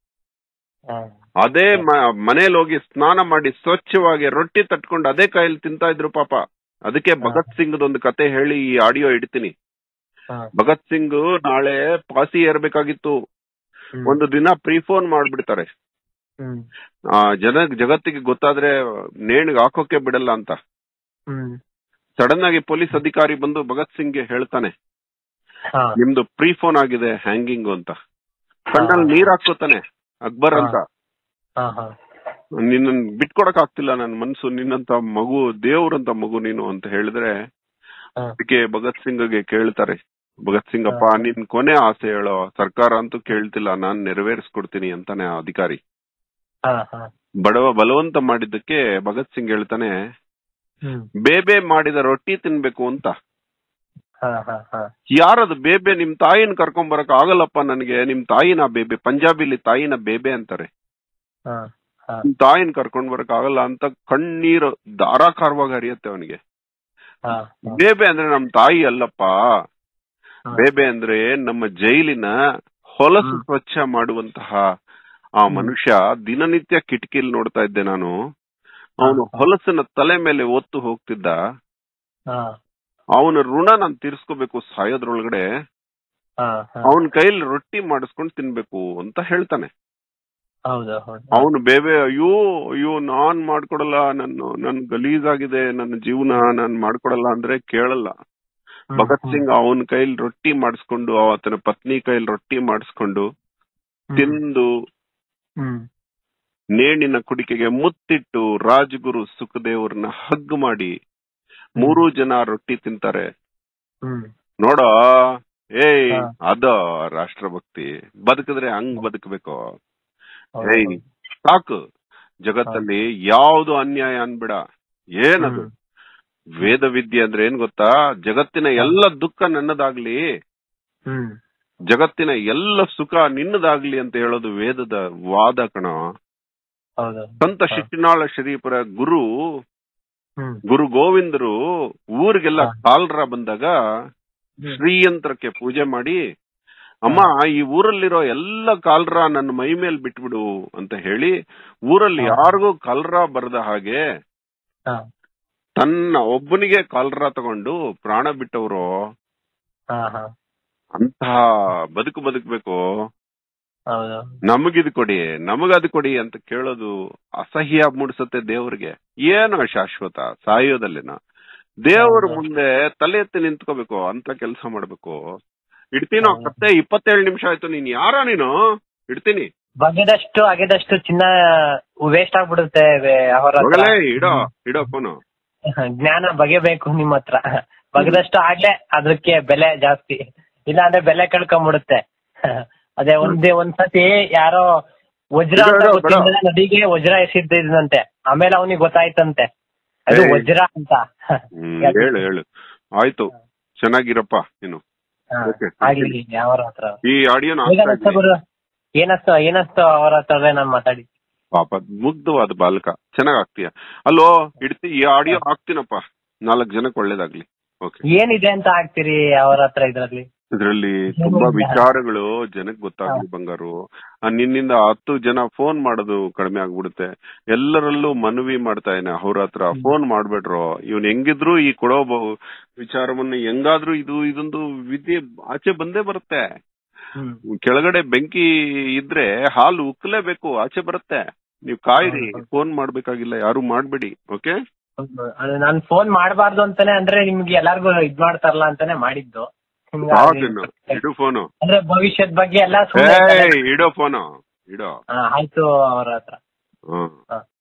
ಹ. ಅದೇ ಮನೇಲಿ ಹೋಗಿ ಸ್ನಾನ ಮಾಡಿ ಸ್ವಚ್ಛವಾಗಿ ರೊಟ್ಟಿ ತಟ್ಕೊಂಡು ಅದೇ ಕೈಯಲ್ಲಿ ತಿಂತಾ ಇದ್ರು ಪಾಪ ಅದಕ್ಕೆ ಭಗತ್ ಸಿಂಗ್ ಒಂದು ಕತೆ ಹೇಳಿ ಈ ಆಡಿಯೋ ಇಡ್ತೀನಿ ಹ. ಭಗತ್ ಸಿಂಗ್ ನಾಳೆ ಪಾಸಿ ಏರ್ಬೇಕಾಗಿತ್ತು ಹ್ಮ್. ಒಂದು ದಿನ ಪ್ರೀಫೋನ್ ಮಾಡ್ಬಿಡ್ತಾರೆ ಹ್ಮ್ ಆ ಜನ ಜಗತ್ತಿಗೆ ಗೊತ್ತಾದ್ರೆ ನೇಣಿಗೆ ಹಾಕೋಕೆ ಬಿಡಲ್ಲ ಅಂತ ಹ್ಮ್ ಸಡನ್ ಆಗಿ ಪೊಲೀಸ್ ಅಧಿಕಾರಿ ಬಂದು ಭಗತ್ ಸಿಂಗ್ಗೆ ಹೇಳ್ತಾನೆ ಹ. ನಿಮ್ದು ಪ್ರೀಫೋನ್ ಆಗಿದೆ ಹ್ಯಾಂಗಿಂಗ್ ಅಂತ ಕಣ್ಣಲ್ಲಿ ನೀರ್ ಹಾಕೋತಾನೆ ಅಕ್ಬರ್ ಅಂತ ಹ, ಹ. ನಿನ್ನ ಬಿಟ್ಕೊಡಕ್ ಆಗ್ತಿಲ್ಲ ನನ್ ಮನ್ಸು ನಿನ್ನಂತ ಮಗು ದೇವ್ರಂತ ಮಗು ನೀನು ಅಂತ ಹೇಳಿದ್ರೆ ಹ. ಅದಕ್ಕೆ ಭಗತ್ ಸಿಂಗ್ಗೆ ಕೇಳ್ತಾರೆ ಭಗತ್ ಸಿಂಗ್ ಅಪ್ಪ ಹ. ನಿನ್ ಕೊನೆ ಆಸೆ ಹೇಳೋ ಸರ್ಕಾರ ಅಂತೂ ಕೇಳ್ತಿಲ್ಲ ನಾನ್ ನೆರವೇರಿಸ್ಕೊಡ್ತೀನಿ ಅಂತಾನೆ ಆ ಅಧಿಕಾರಿ ಹ, ಹ. ಬಡವ ಬಲವಂತ ಮಾಡಿದ್ದಕ್ಕೆ ಭಗತ್ ಸಿಂಗ್ ಹೇಳ್ತಾನೆ ಹ್ಮ್ ಬೇಬೆ ಮಾಡಿದ ರೊಟ್ಟಿ ತಿನ್ಬೇಕು ಅಂತ ಹಾ ಹಾ ಹಾ ಯಾರದು ಬೇಬೆ ನಿಮ್ ತಾಯಿನ ಕರ್ಕೊಂಡ್ ಬರಕ್ ಆಗಲ್ಲಪ್ಪ ನನಗೆ ನಿಮ್ ತಾಯಿನ ಬೇಬೆ ಪಂಜಾಬಿಲಿ ತಾಯಿನ ಬೇಬೆ ಅಂತಾರೆ ಹಾ ಹಾ ನಿಮ್ ತಾಯಿನ ಕರ್ಕೊಂಡ್ ಬರಕ್ ಆಗಲ್ಲ ಅಂತ ಕಣ್ಣೀರು ಧಾರಾಕಾರವಾಗಿ ಹರಿಯತ್ತೆ ಅವನಿಗೆ ಹಾ ಬೇಬೆ ಅಂದ್ರೆ ನಮ್ ತಾಯಿ ಅಲ್ಲಪ್ಪ ಹಾ. ಬೇಬೆ ಅಂದ್ರೆ ನಮ್ಮ ಜೈಲಿನ ಹೊಲಸು ಹ್ಮ್. ಸ್ವಚ್ಛ ಮಾಡುವಂತಹ ಆ ಹ್ಮ್. ಮನುಷ್ಯ ದಿನನಿತ್ಯ ಕಿಟಕಿಲ್ ನೋಡ್ತಾ ಇದ್ದೆ ನಾನು ಅವನು ಹಾ. ಹೊಲಸನ್ನ ತಲೆ ಮೇಲೆ ಒತ್ತು ಹೋಗ್ತಿದ್ದ ಹಾ ಅವನ ಋಣ ನಾನ್ ತೀರ್ಸ್ಕೋಬೇಕು ಸಾಯೋದ್ರೊಳಗಡೆ ಹಾ ಹಾ ಅವನ ಕೈಲಿ ರೊಟ್ಟಿ ಮಾಡಿಸ್ಕೊಂಡ್ ತಿನ್ಬೇಕು ಅಂತ ಹೇಳ್ತಾನೆ ಹೌದು ಹೌದು ಅವನು ಬೇಬೆ ಅಯ್ಯೋ ಅಯ್ಯೋ ನಾನ್ ಮಾಡ್ಕೊಡಲ್ಲ ನನ್ನ ನನ್ ಗಲೀಜಾಗಿದೆ ನನ್ನ ಜೀವನ ನಾನ್ ಮಾಡ್ಕೊಡಲ್ಲ ಅಂದ್ರೆ ಕೇಳಲ್ಲ ಹ್ಮ್, ಭಗತ್ ಹ್ಮ್, ಸಿಂಗ್ ಅವನ ಕೈಲಿ ರೊಟ್ಟಿ ಮಾಡಿಸ್ಕೊಂಡು ಆತನ ಪತ್ನಿ ಕೈಲಿ ರೊಟ್ಟಿ ಮಾಡಿಸ್ಕೊಂಡು ಹ್ಮ್, ತಿಂದು ಹ್ಮ್ ನೇಣಿನ ಕುಡಿಕೆಗೆ ಮುತ್ತಿಟ್ಟು ರಾಜಗುರು ಸುಖದೇವ್ರನ್ನ ಹಗ್ ಮಾಡಿ ಮೂರೂ ಜನ ರೊಟ್ಟಿ ತಿಂತಾರೆ ಹ್ಮ್ ನೋಡ ಏಯ್ ಹಾ. ಅದ ರಾಷ್ಟ್ರಭಕ್ತಿ ಬದುಕಿದ್ರೆ ಹಂಗ್ ಬದುಕಬೇಕು ಹೌದು, ಏಯ್ ಹೌದು. ಸಾಕು ಜಗತ್ತಲ್ಲಿ ಯಾವ್ದು ಅನ್ಯಾಯ ಅನ್ಬೇಡ ಏನದು ಹ್ಮ್, ವೇದ ವಿದ್ಯೆ ಅಂದ್ರೆ ಏನ್ ಗೊತ್ತಾ ಜಗತ್ತಿನ ಎಲ್ಲ ದುಃಖ ನನ್ನದಾಗ್ಲಿ ಹ್ಮ್ ಜಗತ್ತಿನ ಎಲ್ಲ ಸುಖ ನಿನ್ನದಾಗ್ಲಿ ಅಂತ ಹೇಳೋದು ವೇದದ ವಾದ ಕಣ ಹೌದು ಸಂತ ಹಾ. ಶಿಟ್ಟಿನಾಳ ಶರೀಫರ ಗುರು ಹ್ಮ್ ಗುರು ಗೋವಿಂದರು ಊರಿಗೆಲ್ಲ ಹಾ. ಕಾಲ್ರ ಬಂದಾಗ ಹ್ಮ್. ಶ್ರೀಯಂತ್ರಕ್ಕೆ ಪೂಜೆ ಮಾಡಿ ಅಮ್ಮ ಈ ಊರಲ್ಲಿರೋ ಎಲ್ಲ ಕಾಲ್ರ ನನ್ನ ಮೈ ಮೇಲ್ ಬಿಟ್ಬಿಡು ಅಂತ ಹೇಳಿ ಊರಲ್ಲಿ ಹಾ. ಯಾರಿಗೂ ಕಲ್ರ ಬರದ ಹಾಗೆ ಹಾ ತನ್ನ ಒಬ್ಬನಿಗೆ ಕಾಲ್ರ ತಗೊಂಡು ಪ್ರಾಣ ಬಿಟ್ಟವರು ಹಾ ಹಾ ಅಂತಹ ಬದುಕು ಬದುಕಬೇಕು ಹೌದು ನಮಗಿದ್ ಕೊಡಿ ನಮಗದ್ ಕೊಡಿ ಅಂತ ಕೇಳೋದು ಅಸಹ್ಯ ಮೂಡಿಸುತ್ತೆ ದೇವ್ರಿಗೆ ಏನೋ ಶಾಶ್ವತ ಸಾಯೋದಲ್ಲಿನ ದೇವ್ರ ಹೌದು. ಮುಂದೆ ತಲೆ ಎತ್ತಿ ನಿಂತ್ಕೋಬೇಕು ಅಂತ ಕೆಲಸ ಮಾಡ್ಬೇಕು ಇಡ್ತೀನೋ ಹೌದು. ಕತ್ತೆ ಇಪ್ಪತ್ತೇಳು ನಿಮಿಷ ಆಯ್ತು ನೀನ್ ಯಾರ ನೀನು ಇಡ್ತೀನಿ ಬಗೆದಷ್ಟು ಅಗೆದಷ್ಟು ಚಿನ್ನ ವೇಸ್ಟ್ ಆಗ್ಬಿಡುತ್ತೆ ವೇ- ಅವ್ರ ಹತ್ರ. ಹೋಗಲೇ ಇಡೋ ಇಡೋ ಫೋನು ಜ್ಞಾನ ಬಗೆಬೇಕು ನಿಮ್ ಹತ್ರ ಬಗೆದಷ್ಟು ಆಗ್ಲೇ ಅದಕ್ಕೆ ಬೆಲೆ ಜಾಸ್ತಿ ಇಲ್ಲ ಅಂದ್ರೆ ಬೆಲೆ ಕಳ್ಕೊಂಡ್ಬಿಡುತ್ತೆ ಅದೇ ಒಂದೇ ಒಂದ್ಸತಿ ಯಾರೋ ವಜ್ರ ಅಂತ ಬಿಡು, ಬಿಡು, ಗೊತ್ತಿಲ್ಲದೆ ನದಿಗೆ ವಜ್ರ ಎಸಿದ್ದಂತೆ ಆಮೇಲೆ ಅವನಿಗೆ ಗೊತ್ತಾಯ್ತಂತೆ ಅದು ಏಯ್. ವಜ್ರ ಅಂತ ಹ್ಮ್ ಹೇಳು ಹೇಳು ಆಯ್ತು ಚೆನ್ನಾಗಿರಪ್ಪ ನೀನು ಹಾ, Okay. ಆಗ್ಲಿ ಅವರ ಹತ್ರ ಈ ಆಡಿಯೋನ ಹೇಗನ್ನಿಸ್ತು ಗುರು ಏನಸ್ತು ಏನಸ್ತು ಅವರ ಹತ್ರವೇ ನಾನ್ ಮಾತಾಡಿ ಪಾಪ ಮುಗ್ಧವಾದ ಬಾಲಕ ಚೆನ್ನಾಗ್ ಆಗ್ತೀಯ ಅಲ್ಲೋ ಇಡ್ತಿ ಈ ಆಡಿಯೋ ಹಾಕ್ತೀನಪ್ಪ ನಾಲ್ಕ್ ಜನಕ್ಕೆ ಒಳ್ಳೇದಾಗ್ಲಿ ಓಕೆ ಏನಿದೆ ಅಂತ ಆಗ್ತೀರಿ ಅವ್ರ ಹತ್ರ ಇದ್ರಲ್ಲಿ ಇದ್ರಲ್ಲಿ ತುಂಬಾ ವಿಚಾರಗಳು ಜನಕ್ ಗೊತ್ತಾಗ್ಲಿ ಬಂಗಾರು ಆ, ನಿನ್ನಿಂದ ಹತ್ತು ಜನ ಫೋನ್ ಮಾಡೋದು ಕಡಿಮೆ ಆಗ್ಬಿಡುತ್ತೆ ಎಲ್ಲರಲ್ಲೂ ಮನವಿ ಮಾಡ್ತಾ ಇದ್ದೇನೆ ಅವ್ರ ಹತ್ರ ಫೋನ್ ಮಾಡ್ಬೇಡ್ರು ಇವ್ನ್ ಹೆಂಗಿದ್ರು ಈ ಕೊಡೋ ಬ- ವಿಚಾರವನ್ನ ಹೆಂಗಾದ್ರೂ ಇದು ಇದೊಂದು ವಿದ್ಯೆ ಆಚೆ ಬಂದೇ ಬರುತ್ತೆ ಹ್ಮ್ ಕೆಳಗಡೆ ಬೆಂಕಿ ಇದ್ರೆ ಹಾಲು ಉಕ್ಕಲೇಬೇಕು ಆಚೆ ಬರುತ್ತೆ ನೀವು ಕಾಯಿರಿ ಹೌದು. ಫೋನ್ ಮಾಡ್ಬೇಕಾಗಿಲ್ಲ ಯಾರು ಮಾಡ್ಬೇಡಿ ಓಕೆ ಅದು ನಾನ್ ಫೋನ್ ಮಾಡಬಾರ್ದು ಅಂತಾನೆ ಅಂದ್ರೆ ನಿಮ್ಗೆ ಎಲ್ಲಾರ್ಗು ಇದ್ ಮಾಡ್ತಾರಲ್ಲ ಅಂತಾನೆ ಮಾಡಿದ್ದು ಹಿಂಗಾಗಿ ಇಡು ಫೋನು ಅಂದ್ರೆ ಭವಿಷ್ಯದ ಬಗ್ಗೆ ಎಲ್ಲ ಸುಮ್ನೆ ಏಯ್ ಇಡೋ ಫೋನು ಇಡೋ ಹಾ, ಆಯ್ತು ಅವ್ರ ಹತ್ರ ಹ್ಮ್ ಹಾ.